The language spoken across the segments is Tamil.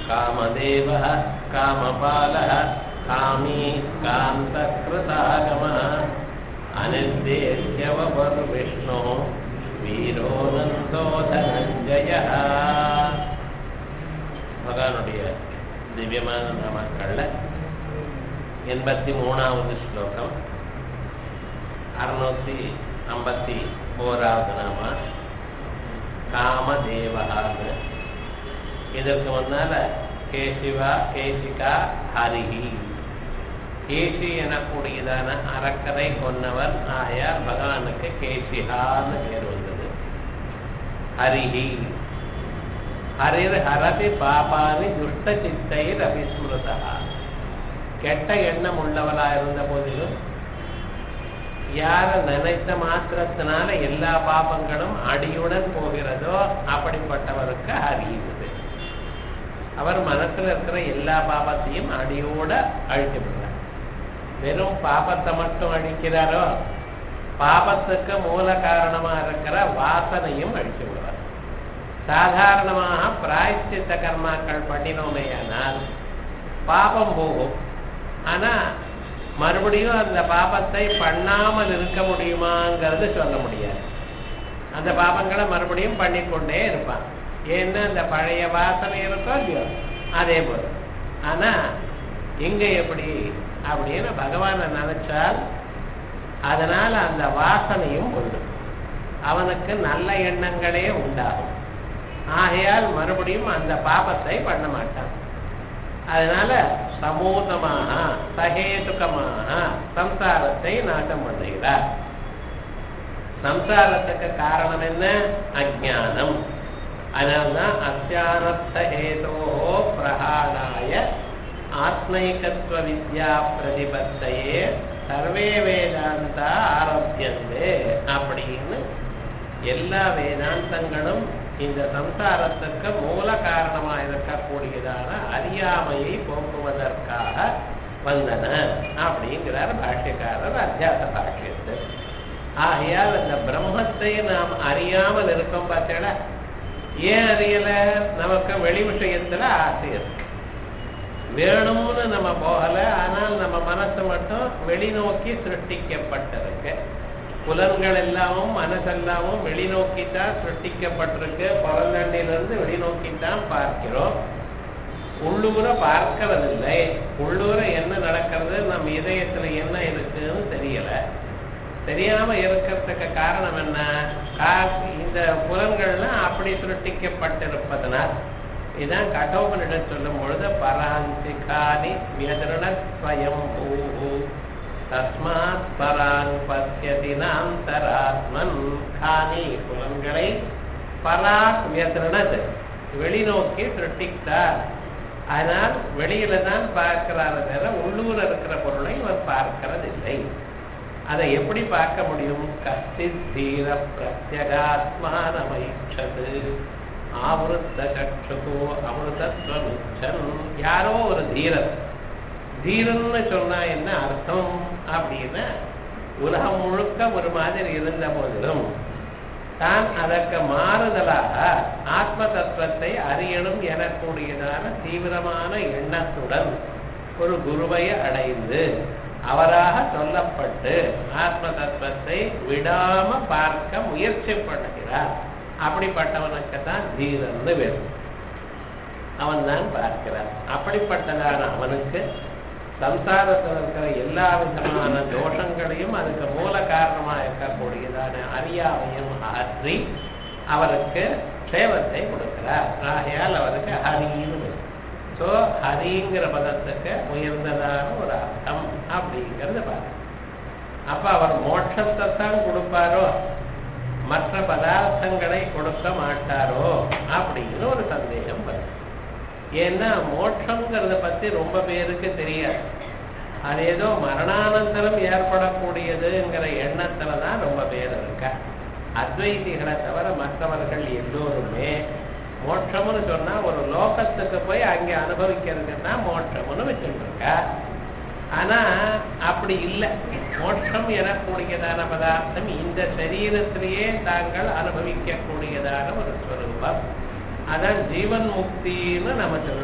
कामदेवः कामपालः कामी कान्तकृतागमः अनिर्देश्यवपुर्विष्णुः வீரோனந்தோ தனஞ்சய பகவானுடைய திவ்யமான நாமக்கள்ல எண்பத்தி மூணாவது ஸ்லோகம் அறுநூத்தி ஐம்பத்தி ஓராவது நாம காமதேவகான்னு இதற்கு முன்னால கேசிவா கேசிகா ஹரிஹி கேசி எனக்கூடியதான அறக்கரை கொன்னவர் ஆயார் பகவானுக்கு கேசிஹான்னு பேர் வந்தது ஹரிஹி ஹரிர் ஹரதி பாபானி துஷ்ட சித்தைர் அபிஸ்மிருதா கெட்ட எண்ணம் உள்ளவளா இருந்த போதிலும் யார நினைத்த மாத்திரத்தினால எல்லா பாபங்களும் அடியுடன் போகிறதோ அப்படிப்பட்டவருக்கு அறியுது அவர் மனசுல இருக்கிற எல்லா பாபத்தையும் அடியோட அழித்து விடுறார் வெறும் பாபத்தை மட்டும் அழிக்கிறாரோ பாபத்துக்கு மூல காரணமா இருக்கிற வாசனையும் அழித்து விடுவார் சாதாரணமாக பிராயச்சித்த கர்மாக்கள் பண்ணினோமேயானால் பாபம் போகும் ஆனா மறுபடியும் அந்த பாபத்தை பண்ணாமல் இருக்க முடியுமாங்கிறது சொல்ல முடியாது அந்த பாபங்களை மறுபடியும் பண்ணிக்கொண்டே இருப்பான் ஏன்னா அந்த பழைய வாசனை இருக்கோ இல்லையோ அதே போல ஆனா இங்க எப்படி அப்படின்னு பகவானை நினைச்சால் அதனால அந்த வாசனையும் உண்டு அவனுக்கு நல்ல எண்ணங்களே உண்டாகும் ஆகையால் மறுபடியும் அந்த பாபத்தை பண்ண மாட்டான் அதனால சமூகமாக சகேதுகமாக சம்சாரத்தை நாட்டம் பண்ணுகிறார் சம்சாரத்துக்கு காரணம் என்ன அஜானம் அதனால்தான் அத்தியானர்த்த ஹேதோ பிரகாணாய ஆத்மைகத்துவ வித்யா பிரதிபத்தையே சர்வே வேதாந்தா ஆரம்பியந்தே அப்படின்னு எல்லா வேதாந்தங்களும் இந்த சம்சாரத்துக்கு மூல காரணமாக இருக்கக்கூடியதான அறியாமையை போக்குவதற்காக வந்தன அப்படிங்கிறார் பாஷ்யக்காரர் அத்தியாச பாஷ்யத்து ஆகையால் அந்த பிரம்மத்தை நாம் அறியாமல் இருக்கோம் பார்த்தீங்களா ஏன் அறியல நமக்கு வெளி விஷயத்துல ஆசை இருக்கு வேணும்னு நம்ம போகல ஆனால் நம்ம மனசு மட்டும் வெளிநோக்கி சிருஷ்டிக்கப்பட்டிருக்கு புலன்கள் எல்லாமும் மனசெல்லாமும் வெளிநோக்கித்தான் சிருஷ்டிக்கப்பட்டிருக்கு புறந்தண்டிலிருந்து வெளிநோக்கித்தான் பார்க்கிறோம் உள்ளூர பார்க்கறதில்லை உள்ளூர என்ன நடக்கிறது நம்ம இதயத்துல என்ன இருக்குன்னு தெரியல தெரியாம இருக்கிறதுக்கு காரணம் என்ன இந்த புலன்கள்லாம் அப்படி சுருட்டிக்கப்பட்டிருப்பதனால் இதான் கடோபனிடம் சொல்லும் பொழுது பராஞ்சிகானி வியதிருணஸ்வயம் பூஹு தஸ்மாத் பராங் பசியதி நாந்தராத்மன் காணி புலன்களை பராக் வியதிருணத் வெளிநோக்கி சிருஷ்டித்தார் ஆனால் வெளியில தான் பார்க்கிறார தவிர உள்ளூர் இருக்கிற பொருளை இவர் பார்க்கிறதில்லை அதை எப்படி பார்க்க முடியும் கஸ்தித் தீர பிரத்யகாத்மானமைச்சது ஆவருத்த கட்சுகோ அமிர்தத்வமிச்சன் யாரோ ஒரு தீரன் தீரன்னு சொன்னா என்ன அர்த்தம் அப்படின்னா உலகம் முழுக்க ஒரு மாதிரி இருந்த போதிலும் தான் அதற்கு மாறுதலாக ஆத்ம தத்துவத்தை அறியணும் எனக்கூடியதான தீவிரமான எண்ணத்துடன் ஒரு குருவை அடைந்து அவராக சொல்லப்பட்டு ஆத்ம தத்துவத்தை விடாம பார்க்க முயற்சி பண்ணுகிறார் அப்படிப்பட்டவனுக்கு தான் தீரன்னு வேணும் அவன் தான் பார்க்கிறான் அப்படிப்பட்டதான அவனுக்கு சம்சாரத்தில் இருக்கிற எல்லா விதமான தோஷங்களையும் அதுக்கு மூல காரணமாக இருக்கக்கூடியதான அறியாமையும் அகற்றி அவருக்கு க்ஷேமத்தை கொடுக்கிறார் ஆகையால் அவருக்கு ஹரின்னு ஸோ ஹரிங்கிற பதத்துக்கு உயர்ந்ததான ஒரு அர்த்தம் அப்படிங்கிறது பாரு அப்ப அவர் மோட்சத்தை தான் கொடுப்பாரோ மற்ற பதார்த்தங்களை கொடுக்க மாட்டாரோ அப்படின்னு ஒரு சந்தேகம் வருது ஏன்னா மோட்சங்கிறத பத்தி ரொம்ப பேருக்கு தெரியாது அது ஏதோ மரணானந்தரம் ஏற்படக்கூடியதுங்கிற எண்ணத்துல தான் ரொம்ப பேர் இருக்கா அத்வைதிகளை தவிர மற்றவர்கள் எல்லோருமே மோட்சம்னு சொன்னா ஒரு லோகத்துக்கு போய் அங்கே அனுபவிக்கிறதுக்கு தான் மோட்சம்னு வச்சுட்டு இருக்கா ஆனா அப்படி இல்லை மோட்சம் எனக்கூடியதான பதார்த்தம் இந்த சரீரத்திலேயே தாங்கள் அனுபவிக்கக்கூடியதான ஒரு ஸ்வரூபம் அதான் ஜீவன் முக்தின்னு நம்ம சொல்லிருக்கோம்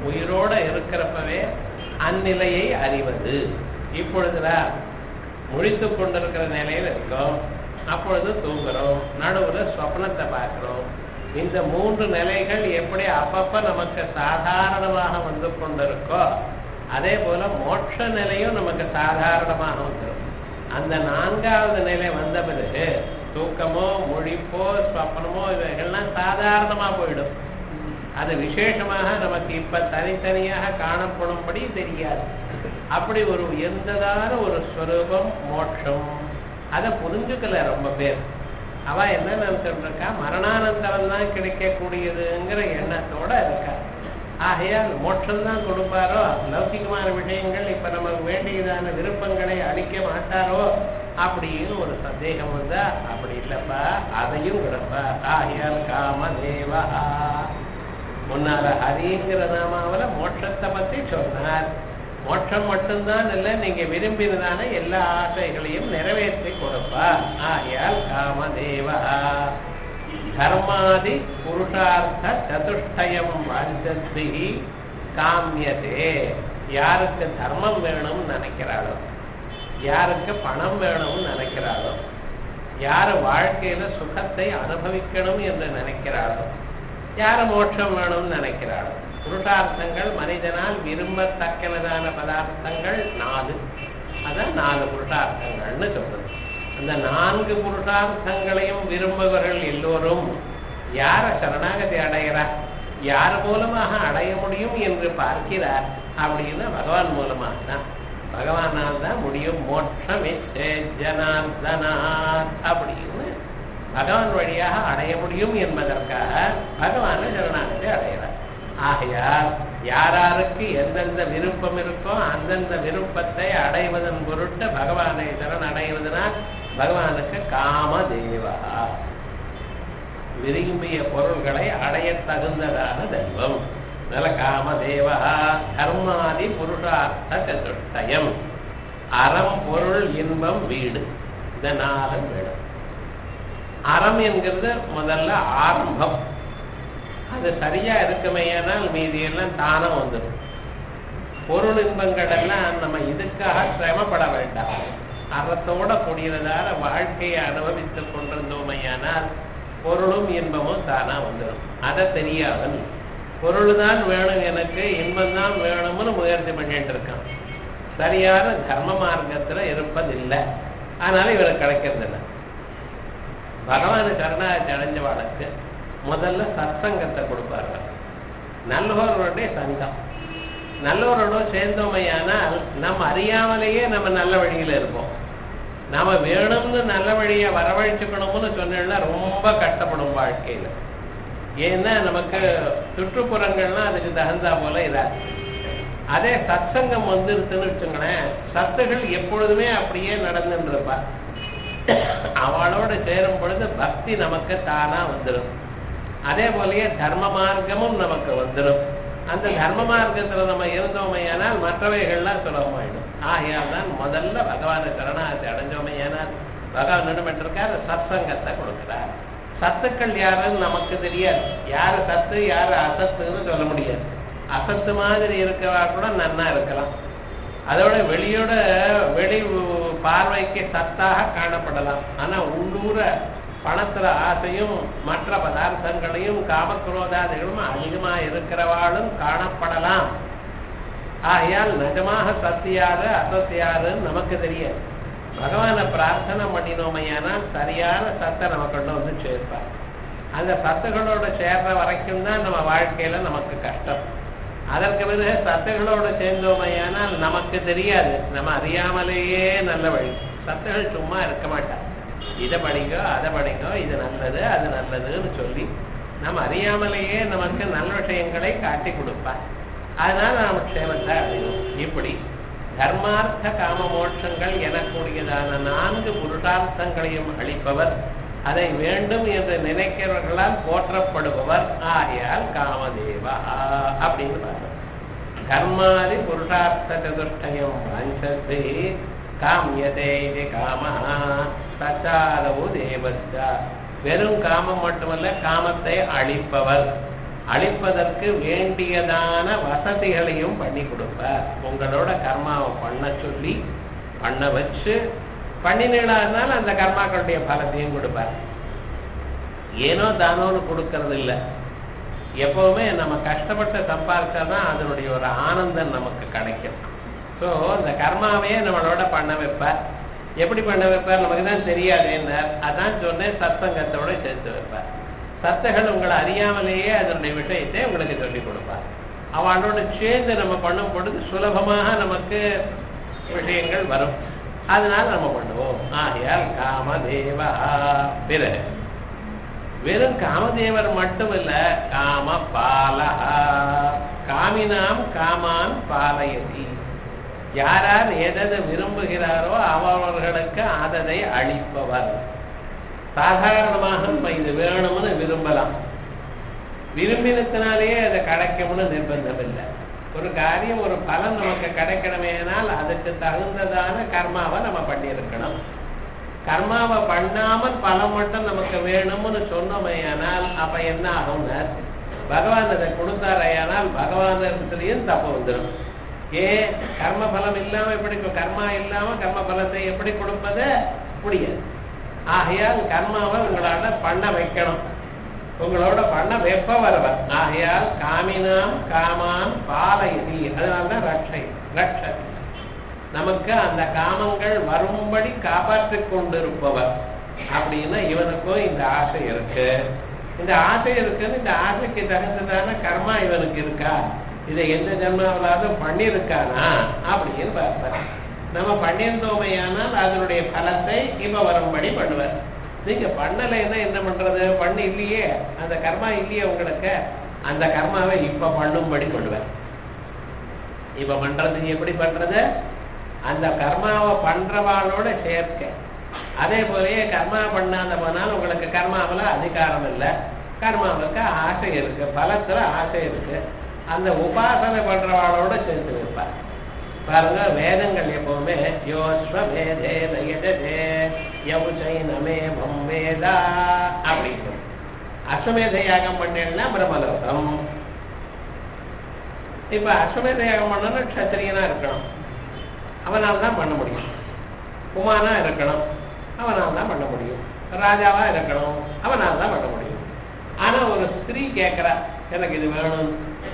உயிரோட இருக்கிறப்பவே அந்நிலையை அறிவது இப்பொழுதுதான் முழித்து கொண்டிருக்கிற நிலையில இருக்கோம் அப்பொழுது தூங்குறோம் நடுவுல சொப்னத்தை பார்க்கிறோம் இந்த மூன்று நிலைகள் எப்படி அப்பப்ப நமக்கு சாதாரணமாக வந்து கொண்டிருக்கோ அதே போல மோட்ச நிலையும் நமக்கு சாதாரணமாக வந்துடும் அந்த நான்காவது நிலை வந்த பிறகு தூக்கமோ முழிப்போ சொப்பனமோ இவைகள்லாம் சாதாரணமா போயிடும் அது விசேஷமாக நமக்கு இப்ப தனித்தனியாக காணப்படும்படி தெரியாது அப்படி ஒரு உயர்ந்ததான ஒரு ஸ்வரூபம் மோட்சம் அதை புரிஞ்சுக்கல ரொம்ப பேர் அவ என்ன நினைச்சிட்டு இருக்கா மரணானந்தரம் தான் கிடைக்கக்கூடியதுங்கிற எண்ணத்தோட இருக்கா ஆகையால் மோட்சம் தான் கொடுப்பாரோ லௌகிகமான விஷயங்கள் இப்ப நமக்கு வேண்டியதான விருப்பங்களை அளிக்க மாட்டாரோ அப்படின்னு ஒரு சந்தேகம் வந்தா அப்படி இல்லப்பா அதையும் கிடப்பா ஆகையால் காமதேவா முன்னால ஹரிங்கிற நாமாவில மோட்சத்தை பத்தி சொன்னார் மோட்சம் மட்டும்தான் இல்லை நீங்க விரும்பினதான எல்லா ஆசைகளையும் நிறைவேற்றி கொடுப்பா ஆகையால் காமதேவா தர்மாதி புருஷார்த்த சதுஷ்டயம் வாஞ்சத்தி காமியதே யாருக்கு தர்மம் வேணும்னு நினைக்கிறாளோ யாருக்கு பணம் வேணும்னு நினைக்கிறாளோ யார் வாழ்க்கையில சுகத்தை அனுபவிக்கணும் என்று நினைக்கிறாளோ யார் மோட்சம் வேணும்னு நினைக்கிறாளோ புருஷார்த்தங்கள் மனிதனால் விரும்பத்தக்கனதான பதார்த்தங்கள் நாலு அதான் நாலு புருஷார்த்தங்கள்னு சொல்றது அந்த நான்கு புருஷார்த்தங்களையும் விரும்புபவர்கள் எல்லோரும் யார சரணாகதி அடைகிறார் யார் மூலமாக அடைய முடியும் என்று பார்க்கிறார் அப்படின்னு பகவான் மூலமாக தான் பகவானால் தான் முடியும் மோட்சம் ஜனார்தனாத் அப்படின்னு பகவான் வழியாக அடைய முடியும் என்பதற்காக பகவானை சரணாகதி அடைகிறார் ஆகையால் யாராருக்கு எந்தெந்த விருப்பம் இருக்கோ அந்தந்த விருப்பத்தை அடைவதன் பொருட்டு பகவானை சரண் அடைவதனால் பகவானுக்கு காமதேவா விரும்பிய பொருள்களை அடைய தகுந்ததான தெய்வம் நல காமதேவா கர்மாதி புருஷார்த்த சதுஷ்டயம் அறம் பொருள் இன்பம் வீடு இந்த நாளும் வேணும் அறம் என்கிறது முதல்ல ஆரம்பம் அது சரியா இருக்குமேயானால் மீதி எல்லாம் தானம் வந்துடும் பொருள் இன்பங்கள் எல்லாம் நம்ம இதுக்காக சிரமப்பட வேண்டாம் அறத்தோட கூடியதான வாழ்க்கையை அனுபவித்துக் கொண்டிருந்தோமையானால் பொருளும் இன்பமும் தானா வந்துடும் அதை தெரியாமல் பொருள் தான் வேணும் எனக்கு இன்பம் தான் வேணும்னு முயற்சி பண்ணிட்டு இருக்கான் சரியான தர்ம மார்க்கத்துல இருப்பதில்லை அதனால இவருக்கு கிடைக்கிறது இல்லை பகவான் சரணாகி அடைஞ்சவாளுக்கு முதல்ல சத்சங்கத்தை கொடுப்பார்கள் நல்லவர்களுடைய சங்கம் நல்லவரோட சேர்ந்தோமையானால் நம்ம அறியாமலேயே நம்ம நல்ல வழியில இருப்போம் நாம வேணும்னு நல்ல வழியை வரவழைச்சுக்கணும்னு சொன்னா ரொம்ப கஷ்டப்படும் வாழ்க்கையில ஏன்னா நமக்கு சுற்றுப்புறங்கள்லாம் அதுக்கு தகுந்தா போல இதாச்சு அதே சத்சங்கம் வந்துருச்சுன்னு வச்சுங்களேன் சத்துகள் எப்பொழுதுமே அப்படியே நடந்துட்டு இருப்பா அவளோட சேரும் பொழுது பக்தி நமக்கு தானா வந்துடும் அதே போலயே தர்ம மார்க்கமும் நமக்கு வந்துடும் அந்த தர்ம மார்க்கத்துல நம்ம இருந்தோமையானால் மற்றவைகள்லாம் சுலபமாயிடும் ஆகையால் தான் முதல்ல பகவானை சரணாகத்தை அடைஞ்சோமையானால் பகவான் என்ன பண்ணிருக்காரு சத்சங்கத்தை கொடுக்கிறார் சத்துக்கள் யாருன்னு நமக்கு தெரியாது யாரு சத்து யாரு அசத்துன்னு சொல்ல முடியாது அசத்து மாதிரி இருக்கவா கூட நன்னா இருக்கலாம் அதோட வெளியோட வெளி பார்வைக்கு சத்தாக காணப்படலாம் ஆனா உள்ளூர பணத்துல ஆசையும் மற்ற பதார்த்தங்களையும் காமக்ரோதாதிகளும் அதிகமா இருக்கிறவாளும் காணப்படலாம் ஆகையால் நிஜமாக சத்தியாரு அசத்தியாருன்னு நமக்கு தெரியாது பகவானை பிரார்த்தனை பண்ணினோமையானால் சரியான சத்தை நமக்கு வந்து சேர்ப்பார் அந்த சத்துகளோட சேர்ற வரைக்கும் தான் நம்ம வாழ்க்கையில நமக்கு கஷ்டம் அதற்கு பிறகு சத்துகளோட சேர்ந்தோமையானால் நமக்கு தெரியாது நம்ம அறியாமலேயே நல்ல வழி சத்துகள் சும்மா இருக்க மாட்டார் இதை படிங்கோ அதை படிங்கோ இது நல்லது அது நல்லதுன்னு சொல்லி நம்ம அறியாமலேயே நமக்கு நல்ல விஷயங்களை காட்டி கொடுப்பார் அதனால நாம க்ஷேமத்தை அடையும் இப்படி தர்மார்த்த காம மோட்சங்கள் எனக்கூடியதான நான்கு புருஷார்த்தங்களையும் அளிப்பவர் அதை வேண்டும் என்று நினைக்கிறவர்களால் போற்றப்படுபவர் ஆகையால் காமதேவா அப்படின்னு பாருங்க கர்மாதி புருஷார்த்த சதுஷ்டயம் வாஞ்சத்தை காமியதே இது காம சச்சாரவு தேவஸ்தா வெறும் காமம் மட்டுமல்ல காமத்தை அழிப்பவர் அழிப்பதற்கு வேண்டியதான வசதிகளையும் பண்ணி கொடுப்பார் உங்களோட கர்மாவை பண்ண சொல்லி பண்ண வச்சு பண்ணினீங்களா இருந்தாலும் அந்த கர்மாக்களுடைய பலத்தையும் கொடுப்பார் ஏனோ தானோன்னு கொடுக்கறது இல்லை எப்பவுமே நம்ம கஷ்டப்பட்டு சம்பாதிச்சா தான் அதனுடைய ஒரு ஆனந்தம் நமக்கு கிடைக்கும் ஸோ அந்த கர்மாவையே நம்மளோட பண்ண வைப்பார் எப்படி பண்ண வைப்பார் நமக்கு தான் தெரியாது என்ன அதான் சொன்னேன் சத்சங்கத்தோட சேர்த்து வைப்பார் சத்தகள் உங்களை அறியாமலேயே அதனுடைய விஷயத்தை உங்களுக்கு சொல்லிக் கொடுப்பார் அவனோட சேர்ந்து நம்ம பண்ணும் பொழுது சுலபமாக நமக்கு விஷயங்கள் வரும் அதனால நம்ம பண்ணுவோம் ஆகையால் காமதேவா பிறகு வெறும் காமதேவர் மட்டும் இல்ல காம பாலஹா காமினாம் காமான் பாலயதி யாரார் எதது விரும்புகிறாரோ அவர்களுக்கு அதனை அளிப்பவர் சாதாரணமாக நம்ம இது வேணும்னு விரும்பலாம் விரும்பினத்தினாலேயே அதை கிடைக்கும்னு நிர்பந்தம் இல்லை ஒரு காரியம் ஒரு பலன் நமக்கு கிடைக்கணுமேனால் அதுக்கு தகுந்ததான கர்மாவை நம்ம பண்ணியிருக்கணும் கர்மாவை பண்ணாமல் பலம் மட்டும் நமக்கு வேணும்னு சொன்னோமையானால் அப்ப என்ன ஆகும்னா பகவான் அதை கொடுத்தாரையானால் பகவானிடத்துலயும் தப்பு வந்துடும் ஏன் கர்ம பலம் இல்லாம எப்படி கர்மா இல்லாம கர்ம பலத்தை எப்படி கொடுப்பது முடியாது ஆகையால் கர்மாவை உங்களால பண்ண வைக்கணும் உங்களோட பண்ண வெப்ப வரவர் ஆகையால் காமினாம் காமான் பாலயதி அதனால்தான் ரட்சை ரட்ச நமக்கு அந்த காமங்கள் வரும்படி காப்பாற்றிக் கொண்டிருப்பவர் அப்படின்னா இவனுக்கும் இந்த ஆசை இருக்கு இந்த ஆசை இருக்குன்னு இந்த ஆசைக்கு தகுந்ததான கர்மா இவனுக்கு இருக்கா இதை எந்த ஜென்மாவிலாவது பண்ணியிருக்கானா அப்படின்னு பார்ப்பார் நம்ம பண்ணியிருந்தோமையானால் அதனுடைய பலத்தை இப்ப வரும்படி பண்ணுவார் நீங்க பண்ணலைன்னா என்ன பண்றது பண்ணு இல்லையே அந்த கர்மா இல்லையே உங்களுக்கு அந்த கர்மாவை இப்ப பண்ணும்படி பண்ணுவேன் இப்ப பண்றது எப்படி பண்றது அந்த கர்மாவை பண்றவாளோட சேர்க்க அதே போலயே கர்மா பண்ணாத போனால் உங்களுக்கு கர்மாவில் அதிகாரம் இல்லை கர்மாவுக்கு ஆசை இருக்கு பலத்துல ஆசை இருக்கு அந்த உபாசனை பண்றவாளோட சேர்த்து வைப்பார் பாருங்க வேதங்கள் எப்பவுமே யோஸ்வ வேதே நயஜே யவுச்சைனமே வேதா அப்படின்னு அஸ்வமேத யாகம் பண்ணேன்னா பிரம்மலோகம் இப்ப அஸ்வமேத யாகம் பண்ணணும் க்ஷத்திரியனா இருக்கணும் அவனால் தான் பண்ண முடியும் குமாரனா இருக்கணும் அவனால் தான் பண்ண முடியும் ராஜாவா இருக்கணும் அவனால் தான் பண்ண முடியும் ஆனா ஒரு ஸ்திரீ கேட்கறா எனக்கு இது வேணும்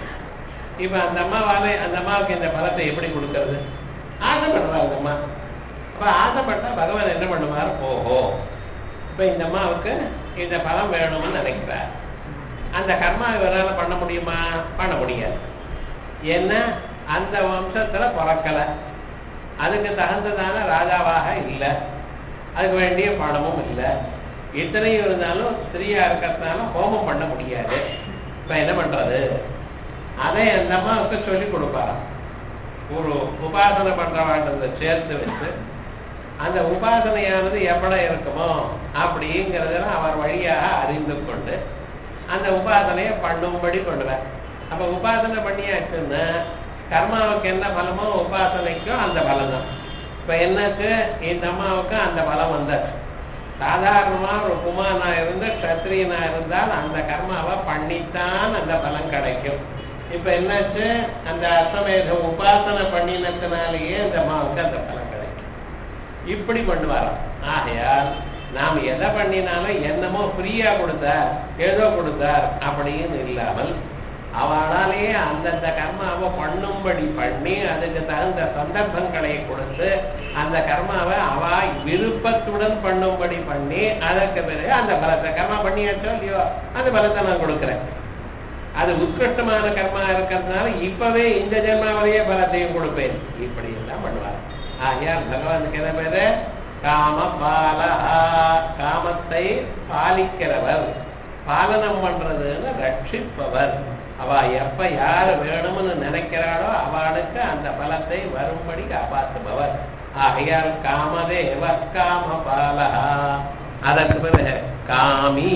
இப்ப அந்த அம்மாவால அந்த அம்மாவுக்கு இந்த பலத்தை எப்படி கொடுக்கறது ஆசைப்படுறா அந்த அம்மா அப்ப ஆசைப்பட்டா பகவான் என்ன பண்ணுவார் ஓஹோ இப்ப இந்த அம்மாவுக்கு இந்த பலம் வேணும்னு நினைக்கிறார் அந்த கர்மா இவரால பண்ண முடியுமா பண்ண முடியாது ஏன்னா அந்த வம்சத்துல பிறக்கல அதுக்கு தகுந்ததான ராஜாவாக இல்லை அதுக்கு வேண்டிய பணமும் இல்லை இத்தனையும் இருந்தாலும் ஸ்திரீயா இருக்கிறதுனால ஹோமம் பண்ண முடியாது இப்ப என்ன பண்றது அதை அந்த அம்மாவுக்கு சொல்லி கொடுப்பாராம் ஒரு உபாசனை பண்றவாண்டதை சேர்த்து வச்சு அந்த உபாசனையானது எவ்வளவு இருக்குமோ அப்படிங்கிறதெல்லாம் அவர் வழியாக அறிந்து கொண்டு அந்த உபாசனையை பண்ணும்படி பண்ணுவார் அப்ப உபாசனை பண்ணியாச்சுன்னா கர்மாவுக்கு என்ன பலமோ உபாசனைக்கும் அந்த பலம் தான் இப்ப என்னக்கு இந்த அம்மாவுக்கு அந்த பலம் வந்தாச்சு சாதாரணமா ஒரு குமாரனா இருந்து கத்திரியனா இருந்தால் அந்த கர்மாவை பண்ணித்தான் அந்த பலம் கிடைக்கும் இப்ப என்னாச்சு அந்த அஸ்வமேத உபாசனை பண்ணினத்தினாலேயே அந்த அம்மாவுக்கு அந்த பலம் கிடைக்கும் இப்படி பண்ணுவாராம் ஆகையால் நாம் எதை பண்ணினாலும் என்னமோ ஃப்ரீயா கொடுத்தார் ஏதோ கொடுத்தார் அப்படின்னு இல்லாமல் அவளாலேயே அந்தந்த கர்மாவை பண்ணும்படி பண்ணி அதுக்கு தகுந்த சந்தர்ப்பங்களை கொடுத்து அந்த கர்மாவை அவ விருப்பத்துடன் பண்ணும்படி பண்ணி அதற்கு பிறகு அந்த பலத்தை கர்மா பண்ணியாச்சோ இல்லையோ அந்த பலத்தை நான் கொடுக்குறேன் அது உத்கிருஷ்டமான கர்மா இருக்கிறதுனால இப்பவே இந்த ஜென்மாவிலேயே பலத்தையும் கொடுப்பேன் இப்படி எல்லாம் பண்ணுவார் ஆகையால் பகவானுக்கு என்ன பேரு காம பாலஹா காமத்தை பாலிக்கிறவர் பாலனம் பண்றதுன்னு ரட்சிப்பவர் அவ எப்ப யாரு வேணும்னு நினைக்கிறாளோ அவளுக்கு அந்த பலத்தை வரும்படி காப்பாற்றுபவர் ஆகையால் காமதேவ காம பாலஹா அதற்கு பிறகு காமி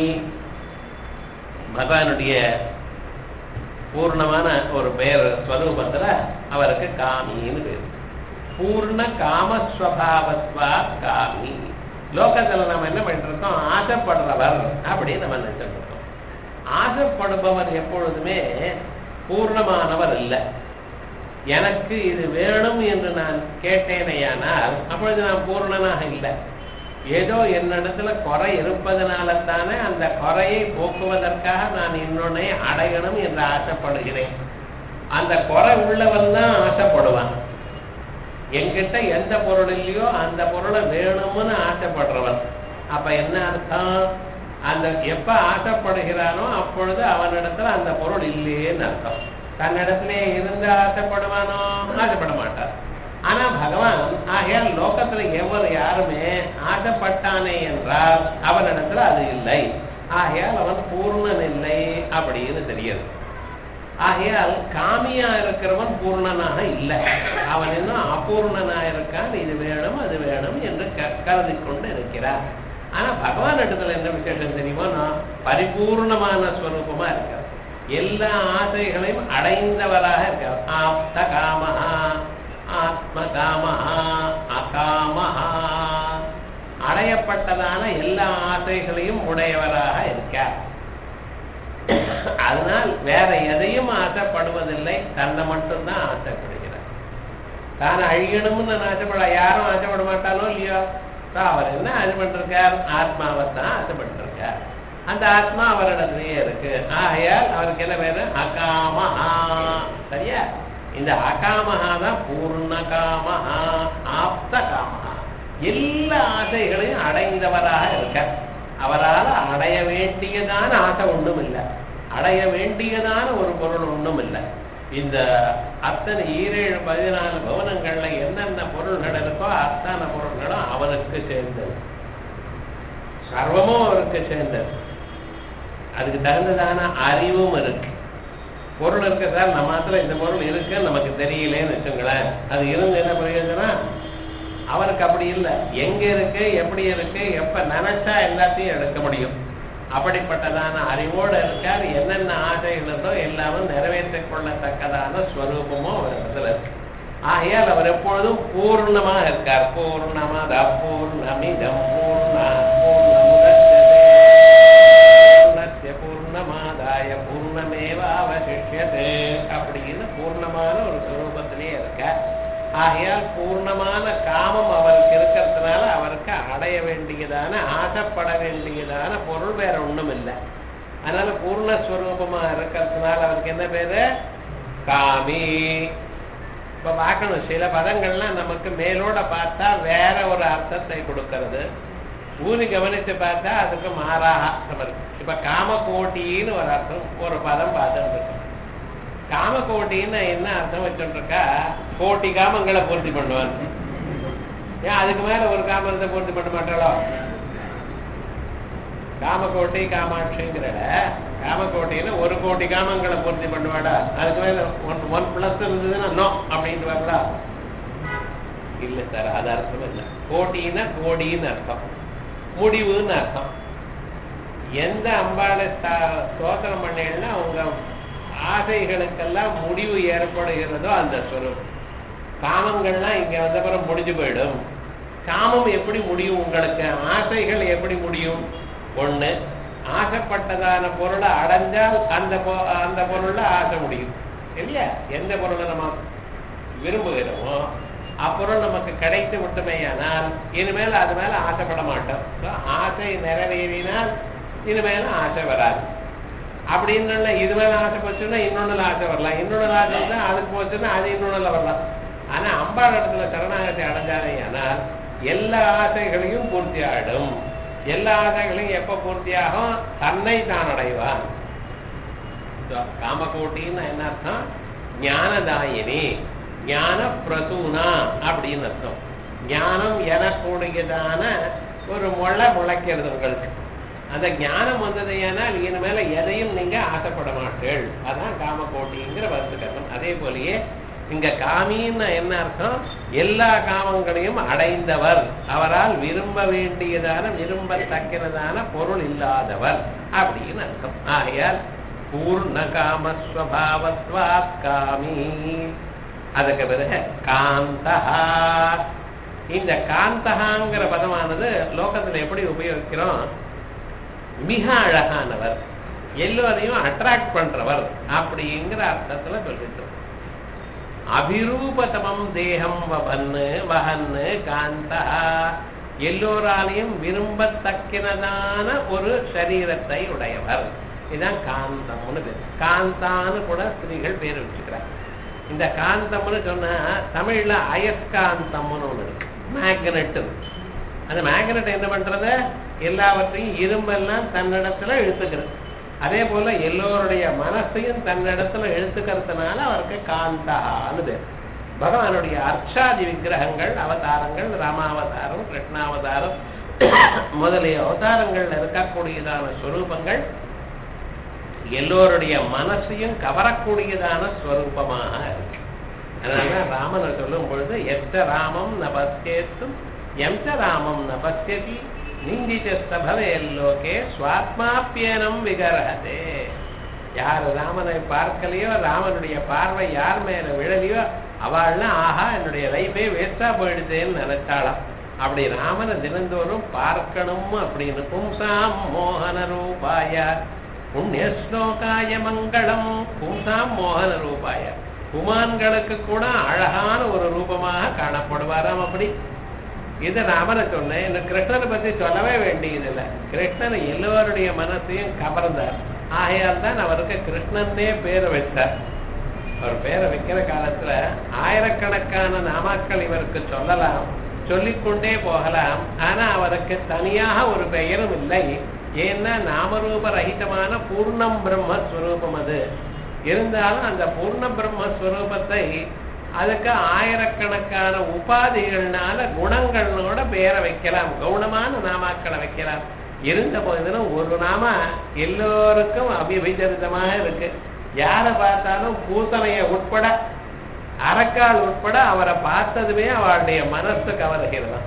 பகவானுடைய பூர்ணமான ஒரு பெயர் ஸ்வரூபத்துல அவருக்கு காமின்னு பேர் பூர்ண காமஸ்வபாவத்வா காமி லோகத்துல நம்ம என்ன பண்ணிட்டு இருக்கோம் ஆசைப்படுறவர் அப்படின்னு நம்ம நினைச்சிட்டு இருக்கோம் ஆசைப்படுபவர் எப்பொழுதுமே பூர்ணமானவர் இல்லை எனக்கு இது வேணும் என்று நான் கேட்டேனேயானால் அப்பொழுது நான் பூர்ணனாக இல்லை ஏதோ என்னிடத்துல குறை இருப்பதனால தானே அந்த குறையை போக்குவதற்காக நான் இன்னொன்னை அடையணும் என்று ஆசைப்படுகிறேன் அந்த குறை உள்ளவன் தான் ஆசைப்படுவான் என்கிட்ட எந்த பொருள் இல்லையோ அந்த பொருளை வேணும்னு ஆசைப்படுறவன் அப்ப என்ன அர்த்தம் அந்த எப்ப ஆசைப்படுகிறானோ அப்பொழுது அவனிடத்துல அந்த பொருள் இல்லையேன்னு அர்த்தம் தன்னிடத்திலே இருந்து ஆசைப்படுவானோ ஆசைப்பட மாட்டான் ஆனா பகவான் ஆகையால் லோகத்துல எவர் யாருமே ஆசைப்பட்டானே என்றால் அவனிடத்துல அது இல்லை ஆகையால் அவன் பூர்ணன் இல்லை அப்படின்னு தெரியுது ஆகையால் காமியா இருக்கிறவன் பூர்ணனாக இல்லை அவன் இன்னும் அபூர்ணனா இருக்கான் இது வேணும் அது வேணும் என்று க- கருதி கொண்டு இருக்கிறான் ஆனா பகவான் இடத்துல என்ன விசேஷம் தெரியுமோ நான் பரிபூர்ணமான ஸ்வரூபமா இருக்கார் எல்லா ஆசைகளையும் அடைந்தவராக இருக்கார் ஆப்த காமஹா ஆத்ம காமஹா அகாமஹா அடையப்பட்டதான எல்லா ஆசைகளையும் உடையவராக இருக்கார் அதனால் வேற எதையும் ஆசைப்படுவதில்லை தன்னை மட்டும்தான் ஆசைப்படுகிறார் தான் அழியணும்னு நான் ஆசைப்பட யாரும் ஆசைப்பட மாட்டானோ இல்லையோ So, அவர் என்ன ஆசைப்பட்டிருக்கார் ஆத்மாவை தான் ஆசைப்பட்டிருக்கார் அந்த ஆத்மா அவரிடத்துலயே இருக்கு ஆகையால் அவருக்கு என்ன வேணும் அகாமஹா சரியா இந்த அகாமஹா தான் பூர்ண காமஹா ஆப்த காமஹா எல்லா ஆசைகளையும் அடைந்தவராக இருக்கார் அவரால் அடைய வேண்டியதான ஆசை ஒன்றும் இல்லை அடைய வேண்டியதான ஒரு பொருள் ஒன்றும் இல்லை இந்த அத்தனை ஈரேழு பதினாலு பவனங்கள்ல என்னென்ன பொருள்கள் இருக்கோ அத்தனை பொருள்களும் அவனுக்கு சேர்ந்தது சர்வமும் அவருக்கு சேர்ந்தது அதுக்கு தகுந்ததான அறிவும் இருக்கு பொருள் இருக்கு சார் நம்ம மாத்திரம் இந்த பொருள் இருக்குன்னு நமக்கு தெரியலேன்னு வச்சுங்களேன் அது இருந்து என்ன பிரயோஜனம் அவருக்கு அப்படி இல்லை எங்க இருக்கு எப்படி இருக்கு எப்ப நினைச்சா எல்லாத்தையும் எடுக்க முடியும் அப்படிப்பட்டதான அறிவோடு இருக்கார் என்னென்ன ஆசைகள் இருந்தோ எல்லாமும் நிறைவேற்றிக் கொள்ளத்தக்கதான ஸ்வரூபமும் அவர் இடத்துல இருக்கு ஆகையால் அவர் எப்பொழுதும் பூர்ணமாக இருக்கார் பூர்ணமத பூர்ணமிதம் பூர்ணா பூர்ணமுதஸ்ய பூர்ணமாதாய பூர்ணமேவாவசிஷ்யதே அப்படின்னு பூர்ணமான ஒரு ஸ்வரூபத்திலே இருக்கார் ஆகையால் பூர்ணமான காமம் அவருக்கு இருக்கிறதுனால அவருக்கு அடைய வேண்டியதான ஆசைப்பட வேண்டியதான பொருள் வேற ஒண்ணும் இல்லை அதனால பூர்ணஸ்வரூபமா இருக்கிறதுனால அவருக்கு என்ன பேரு காமி இப்ப பார்க்கணும் சில பதங்கள்லாம் நமக்கு மேலோட பார்த்தா வேற ஒரு அர்த்தத்தை கொடுக்கிறது ஊனி கவனித்து பார்த்தா அதுக்கு மாறாக அர்த்தம் இருக்கு இப்ப காமகோட்டின்னு ஒரு அர்த்தம் ஒரு பதம் பார்த்துட்டு இருக்கோம் காமகோட்டின்னு என்ன அர்த்தம் வச்சுட்டு இருக்கா கோட்டி காமங்களை பூர்த்தி பண்ணுவான் ஏன் அதுக்கு மேல ஒரு காமத்தை பூர்த்தி பண்ண மாட்டாளோ காமகோட்டி காமாட்சிங்கிற காமகோட்டின்னு ஒரு கோடி காமங்களை பூர்த்தி பண்ணுவாடா அதுக்கு மேல ஒன் ஒன் பிளஸ் இருந்ததுன்னா நோ அப்படின்ட்டு வரலா இல்ல சார் அது அர்த்தம் இல்லை கோட்டின்னா கோடின்னு அர்த்தம் முடிவுன்னு அர்த்தம் எந்த அம்பாளை ஸ்தா- ஸ்தோத்திரம் பண்ணீங்கன்னா அவங்க ஆசைகளுக்கெல்லாம் முடிவு ஏற்படுகிறதோ அந்த ஸ்வரூபம் காமங்கள்லாம் இங்க வந்தப்புறம் முடிஞ்சு போயிடும் காமம் எப்படி முடியும் உங்களுக்கு ஆசைகள் எப்படி முடியும் ஒண்ணு ஆசைப்பட்டதான பொருளை அடைஞ்சால் அந்த பொ- அந்த பொருள்ல ஆசை முடியும் இல்லையா எந்த பொருளை நம்ம விரும்புகிறோமோ அப்பொருள் நமக்கு கிடைத்து விட்டுமேயானால் இனிமேல் அது மேல ஆசைப்பட மாட்டோம் So, ஆசை நிறைவேறினால் இனிமேல் ஆசை வராது அப்படின்னு இது மேல ஆசை போச்சுன்னா இன்னொன்னுல ஆசை வரலாம் இன்னொன்னு ஆசை இருந்தா அதுக்கு போச்சுன்னா அது இன்னொன்னுல வரலாம் ஆனா அம்பாள் இடத்துல சரணாகத்தை அடைஞ்சாலே ஆனால் எல்லா ஆசைகளையும் பூர்த்தி ஆயிடும் எல்லா ஆசைகளையும் எப்ப பூர்த்தியாகும் தன்னை தான் அடைவான் So, காமகோட்டின்னு என்ன அர்த்தம் ஞானதாயினி ஞான பிரசூனா அப்படின்னு அர்த்தம் ஞானம் எனக்கூடியதான ஒரு முளை முளைக்கிறது உங்களுக்கு அந்த ஞானம் வந்தது ஏனால் இனிமேல எதையும் நீங்க ஆசைப்பட மாட்டீள் அதான் காமகோட்டிங்கிற வர்த்தகம் அதே போலயே இங்க காமின்னு என்ன அர்த்தம் எல்லா காமங்களையும் அடைந்தவர் அவரால் விரும்ப வேண்டியதான விரும்பத்தக்கிறதான பொருள் இல்லாதவர் அப்படின்னு அர்த்தம் ஆகையால் பூர்ண காமஸ்வபாவத்வாத் காமி அதுக்கு பிறகு காந்தஹா இந்த காந்தஹாங்கிற பதமானது லோகத்துல எப்படி உபயோகிக்கிறோம் மிக அழகானவர் எல்லோரையும் அட்ராக்ட் பண்றவர் அப்படிங்கிற அர்த்தத்துல சொல்லிட்டு அபிரூபதமம் தேகம் வபன்னு வஹன்னு காந்தா எல்லோராலையும் விரும்பத்தக்கினதான ஒரு சரீரத்தை உடையவர் இதுதான் காந்தம்னு பேர் காந்தான்னு கூட ஸ்திரீகள் பேர் வச்சுக்கிறார் இந்த காந்தம்னு சொன்னா தமிழ்ல அயஸ்காந்தம்னு ஒண்ணு இருக்கு மேக்னெட் அந்த மேக்னெட் என்ன பண்றது எல்லாவற்றையும் இரும்பெல்லாம் தன்னிடத்துல இழுத்துக்கிறது அதே போல எல்லோருடைய மனசையும் தன்னிடத்துல இழுத்துக்கிறதுனால அவருக்கு காந்தான்னு பேர் பகவானுடைய அர்ச்சாதி விக்கிரகங்கள் அவதாரங்கள் ராமாவதாரம் கிருஷ்ணாவதாரம் முதலிய அவதாரங்கள்ல இருக்கக்கூடியதான ஸ்வரூபங்கள் எல்லோருடைய மனசையும் கவரக்கூடியதான ஸ்வரூபமாக இருக்கு அதனால ராமனை சொல்லும் பொழுது எத்த ராமம் ந பசியேத்தும் எந்த ராமம் ந பசியதி நிந்திச்சஸ்தபவே லோகே சுவாத்மாப்பியனம் விகரதே யார் ராமனை பார்க்கலையோ ராமனுடைய பார்வை யார் மேல விழலையோ அவள்லாம் ஆஹா என்னுடைய லைஃபே வேஸ்டா போயிடுதேன்னு நினைச்சாளாம் அப்படி ராமனை தினந்தோறும் பார்க்கணும் அப்படின்னு பும்சாம் மோகன ரூபாய புண்ணிய ஸ்லோகாய மங்களம் பும்சாம் மோகன ரூபாய குமான்களுக்கு கூட அழகான ஒரு ரூபமாக காணப்படுவாராம் அப்படி இது ராமனை சொன்னேன் இன்னும் கிருஷ்ணனை பத்தி சொல்லவே வேண்டியதில்லை கிருஷ்ணன் எல்லோருடைய மனசையும் கவர்ந்தார் ஆகையால் தான் அவருக்கு கிருஷ்ணன்னே பேரை வச்சார் அவர் பேரை வைக்கிற காலத்துல ஆயிரக்கணக்கான நாமாக்கள் இவருக்கு சொல்லலாம் சொல்லிக்கொண்டே போகலாம் ஆனா அவருக்கு தனியாக ஒரு பெயரும் இல்லை ஏன்னா நாமரூப ரஹிதமான பூர்ணம் பிரம்மஸ்வரூபம் அது இருந்தாலும் அந்த பூர்ண பிரம்மஸ்வரூபத்தை அதுக்கு ஆயிரக்கணக்கான உபாதிகள்னால குணங்களோட பெயரை வைக்கலாம் கவுனமான நாமாக்களை வைக்கலாம் இருந்த போதிலும் ஒரு நாம எல்லோருக்கும் அபிபிஜரிதமாக இருக்கு யாரை பார்த்தாலும் பூசணைய உட்பட அறக்கால் உட்பட அவரை பார்த்ததுமே அவருடைய மனசு கவர்கிறது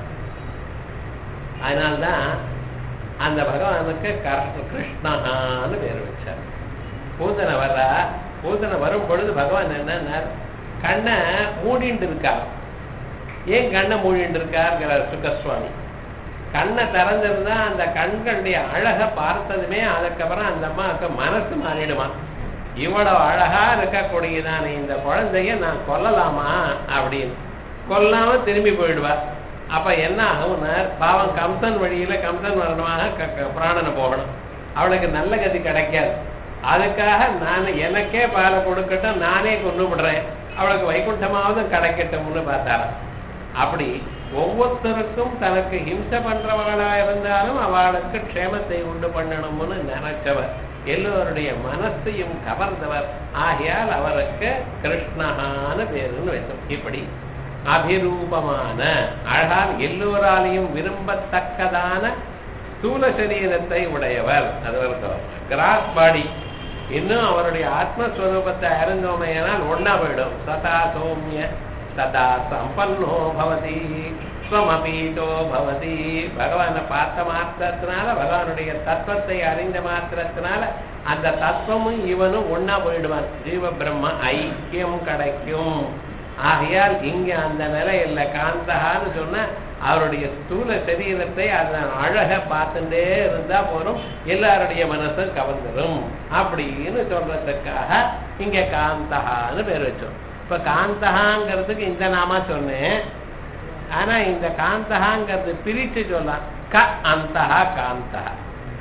அதனால்தான் அந்த பகவானுக்கு கர்ஷ்ண கிருஷ்ணகான்னு பேர் வச்சார் பூதனை வர்றா பூதனை வரும் பொழுது பகவான் என்ன கண்ணை மூடிண்டு இருக்கார் ஏன் கண்ணை மூடிண்டு இருக்காருங்கிறார் சுக்கசுவாமி கண்ணை திறந்திருந்தா அந்த கண்களுடைய அழகை பார்த்ததுமே அதுக்கப்புறம் அந்த அம்மாவுக்கு மனசு மாறிடுமா இவ்வளவு அழகா இருக்கக்கூடியதான இந்த குழந்தைய நான் கொல்லலாமா அப்படின்னு கொல்லாம திரும்பி போயிடுவா அப்ப என்ன ஆகும்னார் பாவம் கம்சன் வழியில கம்சன் வரணுமாக பிராணனை போகணும் அவளுக்கு நல்ல கதி கிடைக்காது அதுக்காக நான் எனக்கே பாலை கொடுக்கட்டும் நானே கொண்டு விடுறேன் அவளுக்கு வைகுண்டமாவது கிடைக்கட்டும்னு பார்த்தாராம் அப்படி ஒவ்வொருத்தருக்கும் தனக்கு ஹிம்சை பண்றவர்களா இருந்தாலும் அவளுக்கு க்ஷேமத்தை உண்டு பண்ணணும்னு நினைச்சவர் எல்லோருடைய மனசையும் கவர்ந்தவர் ஆகையால் அவருக்கு கிருஷ்ணகான பேருன்னு வைத்தோம் இப்படி அபிரூபமான அழகால் எல்லோராலையும் விரும்பத்தக்கதான ஸ்தூல சரீரத்தை உடையவர் அது ஒரு கிராஸ் பாடி இன்னும் அவருடைய ஆத்மஸ்வரூபத்தை அறிந்தோமையானால் ஒன்னா போயிடும் சதா சௌமிய சதா சம்பன்னோ பவதி ஸ்வமபீட்டோ பவதி பகவானை பார்த்த மாத்திரத்தினால பகவானுடைய தத்துவத்தை அறிந்த மாத்திரத்தினால அந்த தத்துவமும் இவனும் ஒன்னா போயிடுவான் ஜீவ பிரம்ம ஐக்கியம் கிடைக்கும் ஆகையால் இங்க அந்த நிலையில காந்தகான்னு சொன்னா அவருடைய ஸ்தூல சரீரத்தை அதன் அழக பார்த்துட்டே இருந்தா போறோம் எல்லாருடைய மனசும் கவர்ந்துடும் அப்படின்னு சொல்றதுக்காக இங்க காந்தகான்னு பேர் வச்சோம் இப்ப காந்தகாங்கிறதுக்கு இந்த நாமா சொன்னேன் ஆனா இந்த காந்தகாங்கிறது பிரிச்சு சொல்லலாம் க அந்தஹா காந்தஹா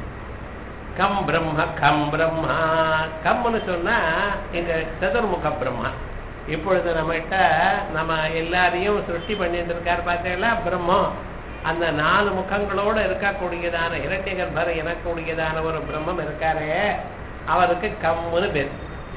கம் பிரம்ம கம் பிரம்மா கம்னு சொன்னா இந்த சதுர்முக பிரம்மா இப்பொழுது நம்மகிட்ட நம்ம எல்லாரையும் சிருஷ்டி பண்ணிட்டு இருக்காரு பார்த்தீங்களா பிரம்மம் அந்த நாலு முகங்களோட இருக்கக்கூடியதான இரட்டை கர்ப்பர் எனக்கூடியதான ஒரு பிரம்மம் இருக்காரே அவருக்கு கம்முன்னு பேர்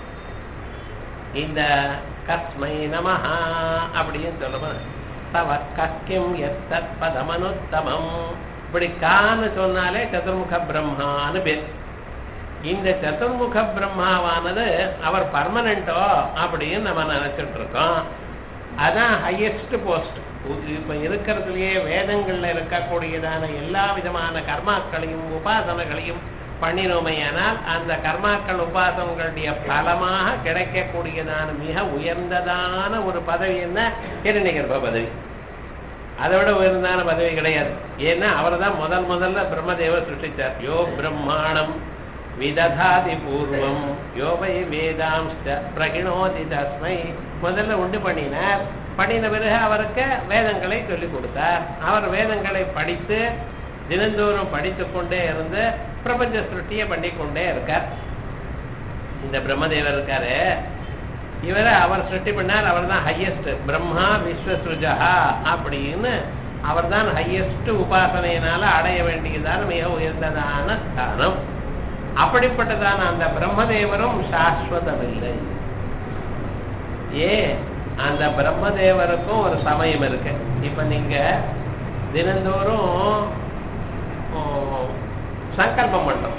இந்த கஸ்மை நமஹா அப்படின்னு சொல்லுவோம் தவ கக்கிம் எத்தத் பதமனுத்தமம் இப்படி கான்னு சொன்னாலே சதுர்முக பிரம்மான்னு பேர் இந்த சதுர்முக பிரம்மாவானது அவர் பர்மனண்டோ அப்படின்னு நம்ம நினைச்சிட்டு இருக்கோம் அதான் ஹையஸ்ட் போஸ்ட் இப்ப இருக்கிறதுலயே வேதங்கள்ல இருக்கக்கூடியதான எல்லா விதமான கர்மாக்களையும் உபாசனைகளையும் பண்ணினோமையானால் அந்த கர்மாக்கள் உபாசனங்களுடைய பலமாக கிடைக்கக்கூடியதான மிக உயர்ந்ததான ஒரு பதவி என்ன இரணிகர்ப பதவி அதை விட உயர்ந்தான பதவி கிடையாது ஏன்னா அவர் தான் முதல் முதல்ல பிரம்மதேவர் சிருஷ்டிச்சார் யோ பிரம்மாணம் விததாதி பூர்வம் யோவை வேதாம்ச பிரகிணோதி தஸ்மை முதல்ல உண்டு பண்ணினார் பண்ணின பிறகு அவருக்கு வேதங்களை சொல்லிக் கொடுத்தார் அவர் வேதங்களை படித்து தினந்தோறும் படித்துக் கொண்டே இருந்து பிரபஞ்ச சிருஷ்டியை பண்ணிக்கொண்டே இருக்கார் இந்த பிரம்மதேவர் இருக்காரு இவரை அவர் சிருஷ்டி பண்ணார் அவர் தான் ஹையஸ்ட் பிரம்மா விஸ்வசுஜா அப்படின்னு அவர் தான் ஹையஸ்ட் உபாசனையினால அடைய வேண்டியதான மிக உயர்ந்ததான ஸ்தானம் அப்படிப்பட்டதான அந்த பிரம்மதேவரும் சாஸ்வதமில்லை ஏ அந்த பிரம்மதேவருக்கும் ஒரு சமயம் இருக்கு இப்ப நீங்க தினந்தோறும் ஓ, சங்கல்பம் பண்றோம்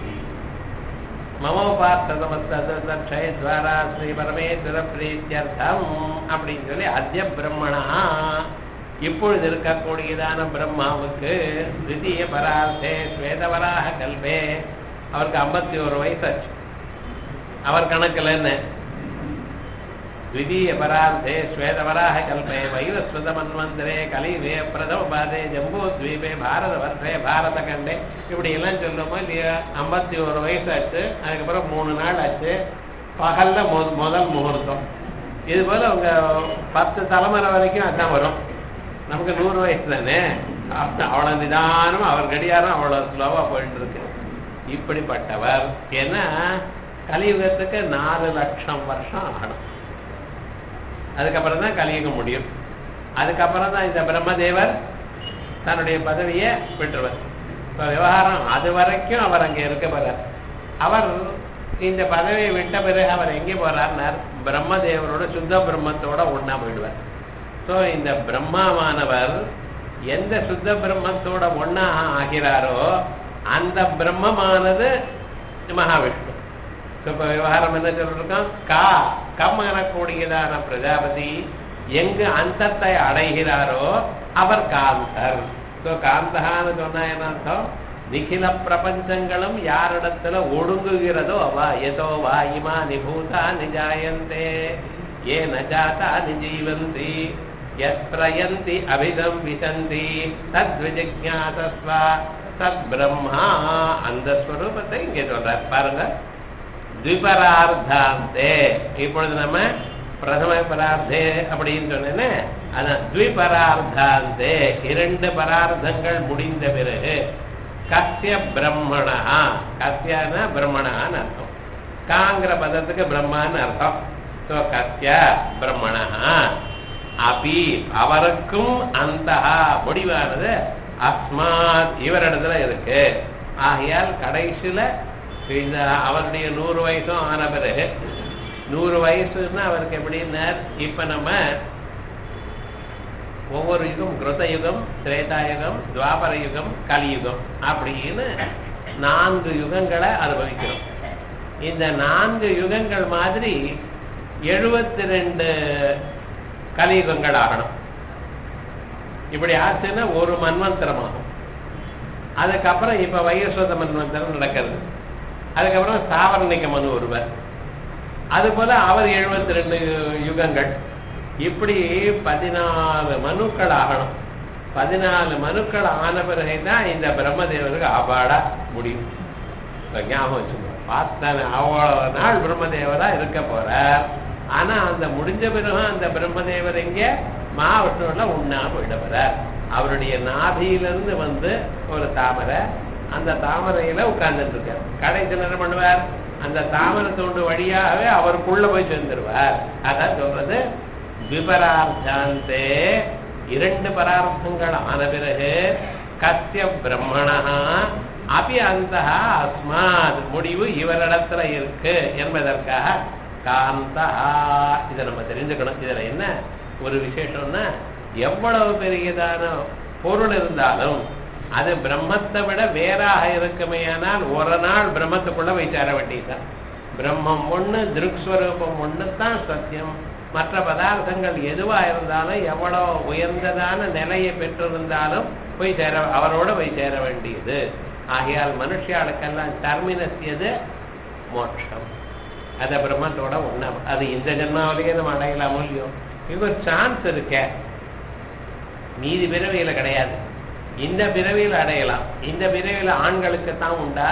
மம பார்த்ததமஸ்தத்வரா ஸ்ரீ பரமேஸ்வர பிரீத்தியர்த்தம் அப்படின்னு சொல்லி அத்திய பிரம்மணா இப்பொழுது இருக்கக்கூடியதான பிரம்மாவுக்கு தித்திய பரார்த்தே ஸ்வேதவராக கல்பே அவருக்கு ஐம்பத்தி ஒரு வயசாச்சு அவர் கணக்குல என்ன द्वितीय परार्धे श्वेतवराह कल्पे வைவஸ்வதமன்வந்தரே கலிவே பிரதம பாதே ஜம்பூ द्वीपे பாரத வர்ஷே பாரத கண்டே இப்படி எல்லாம் சொல்லுமோ இல்லையா ஐம்பத்தி ஒரு வயசு ஆச்சு அதுக்கப்புறம் மூணு நாள் ஆச்சு பகல்ல மொ- முதல் முகூர்த்தம் இது போல உங்க பத்து தலைமுறை வரைக்கும் அதான் வரும் நமக்கு நூறு வயசு தானே அப்ப அவ்வளவு நிதானமா அவர் கடியாரம் அவ்வளவு ஸ்லோவா போயிட்டு இருக்கு இப்படிப்பட்டவர் ஏன்னா கலியுகத்துக்கு நாலு லட்சம் வருஷம் ஆகணும் அதுக்கப்புறம் தான் கலியுகம் முடியும் அதுக்கப்புறம் தான் இந்த பிரம்மதேவர் தன்னுடைய பதவியை விட்டுருவார் இப்போ விவகாரம் அது வரைக்கும் அவர் அங்கே இருக்க போறார் அவர் இந்த பதவியை விட்ட பிறகு அவர் எங்கே போறார்னார் பிரம்மதேவரோட சுத்த பிரம்மத்தோட ஒண்ணா போயிடுவார் ஸோ இந்த பிரம்மாவானவர் எந்த சுத்த பிரம்மத்தோட ஒண்ணா ஆகிறாரோ அந்த பிரம்மமானது மகாவிஷ்ணு இப்ப விவகாரம் என்ன சொல்லிருக்கோம் கா கம் எனக்கூடியதான பிரஜாபதி எங்கு அந்தத்தை அடைகிறாரோ அவர் காந்தர் ஸோ காந்தகான்னு சொன்னா என்ன அர்த்தம் நிகில பிரபஞ்சங்களும் யாரிடத்துல ஒடுங்குகிறதோ அவா எதோ வா இமா நிபூதா நிஜாயந்தே ஏ நஜாதா நிஜீவந்தி யத் பிரயந்தி அபிதம் விசந்தி தத் விஜிஜாசஸ்வா தத் பிரம்மா அந்த ஸ்வரூபத்தை இங்கே சொல்றார் பாருங்க த்விபரார்த்தாந்தே இப்பொழுது நம்ம பிரதம பரார்த்தே அப்படின்னு சொன்னேன்னு அதான் த்விபரார்த்தாந்தே இரண்டு பரார்த்தங்கள் முடிந்த பிறகு கஸ்ய பிரம்மணா கஸ்யனா பிரம்மணான்னு அர்த்தம் காங்கிற பதத்துக்கு பிரம்மான்னு அர்த்தம் ஸோ கஸ்ய பிரம்மணா அபி அவருக்கும் அந்த முடிவானது அஸ்மாத் இவரிடத்துல இருக்கு ஆகையால் கடைசியில இந்த அவருடைய நூறு வயசும் ஆன பிறகு நூறு வயசுன்னா அவருக்கு எப்படின்னார் இப்ப நம்ம ஒவ்வொரு யுகம் கிருத யுகம் திரேதா யுகம் துவாபர யுகம் கலியுகம் அப்படின்னு நான்கு யுகங்களை அனுபவிக்கிறோம் இந்த நான்கு யுகங்கள் மாதிரி எழுபத்தி ரெண்டு கலியுகங்கள் ஆகணும் இப்படி ஆச்சுன்னா ஒரு மன்வந்தரம் ஆகும் அதுக்கப்புறம் இப்ப வையஸ்வத மன்வந்தரம் நடக்கிறது அதுக்கப்புறம் சாவரணிக்க மனு ஒருவர் அது போல அவர் எழுபத்தி ரெண்டு யுகங்கள் இப்படி பதினாலு மனுக்கள் ஆகணும் பதினாலு மனுக்கள் ஆன பிறகுதான் இந்த பிரம்மதேவருக்கு அபாடா முடியும் இப்ப ஞாபகம் வச்சுக்கோ பார்த்தேன் அவ்வளவு நாள் பிரம்மதேவரா இருக்க போறார் ஆனா அந்த முடிஞ்ச பிறகு அந்த பிரம்மதேவர் எங்க மாவட்டம்ல உண்ணா போயிட போறார் அவருடைய நாபியிலிருந்து வந்து ஒரு தாமரை அந்த தாமரையில உட்கார்ந்துட்டு இருக்கார் கடைசியில் என்ன பண்ணுவார் அந்த தாமரை தோண்டு வழியாகவே அவருக்குள்ள போய் சேர்ந்துருவார் அதான் சொல்றது விபரார்த்தாந்தே இரண்டு பரார்த்தங்கள் ஆன பிறகு கத்திய பிரம்மணா அபி அந்த அஸ்மாத் முடிவு இவரிடத்துல இருக்கு என்பதற்காக காந்தா இதை நம்ம தெரிஞ்சுக்கணும் இதுல என்ன ஒரு விசேஷம்னா எவ்வளவு பெரியதான பொருள் இருந்தாலும் அது பிரம்மத்தை விட வேறாக இருக்குமேயானால் ஒரு நாள் பிரம்மத்துக்குள்ள போய் சேர வேண்டியதுதான் பிரம்மம் ஒண்ணு திருக்ஸ்வரூபம் ஒண்ணு தான் சத்தியம் மற்ற பதார்த்தங்கள் எதுவா இருந்தாலும் எவ்வளவு உயர்ந்ததான நிலையை பெற்றிருந்தாலும் போய் சேர அவரோட போய் சேர வேண்டியது ஆகையால் மனுஷியாளுக்கெல்லாம் டர்மினஸ் எது மோட்சம் அத பிரம்மத்தோட ஒண்ணா அது இந்த ஜென்மாவிலேயே நம்ம அடையலாமோ இல்லையோ இது ஒரு சான்ஸ் இருக்க மீதி பிறவியில கிடையாது இந்த பிறவியில் அடையலாம் இந்த பிறவியில ஆண்களுக்கு தான் உண்டா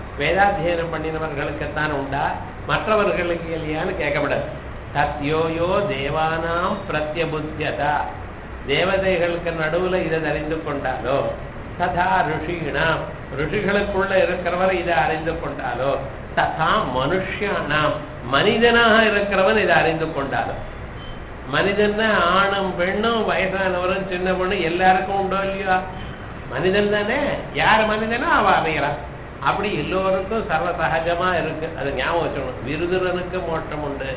வேதாத்தியனம் பண்ணினவர்களுக்குத்தான் உண்டா மற்றவர்களுக்கு இல்லையான்னு கேட்கப்படாது தத்யோ யோ தேவானாம் பிரத்யபுத்தியதா தேவதைகளுக்கு நடுவுல இதை அறிந்து கொண்டாலோ ததா ரிஷிகணாம் ரிஷிகளுக்குள்ள இருக்கிறவர் இதை அறிந்து கொண்டாலோ ததா மனுஷியானாம் மனிதனாக இருக்கிறவன் இதை அறிந்து கொண்டாலோ மனிதன்னா ஆணும் பெண்ணும் வயசானவரும் சின்ன பொண்ணு எல்லாருக்கும் உண்டோ இல்லையா மனிதன் தானே யார் மனிதனோ அவ அமைகிறான் அப்படி எல்லோருக்கும் சர்வ சகஜமா இருக்கு அது ஞாபகம் வச்சுக்கணும் விருதுரனுக்கு மோட்சம் உண்டு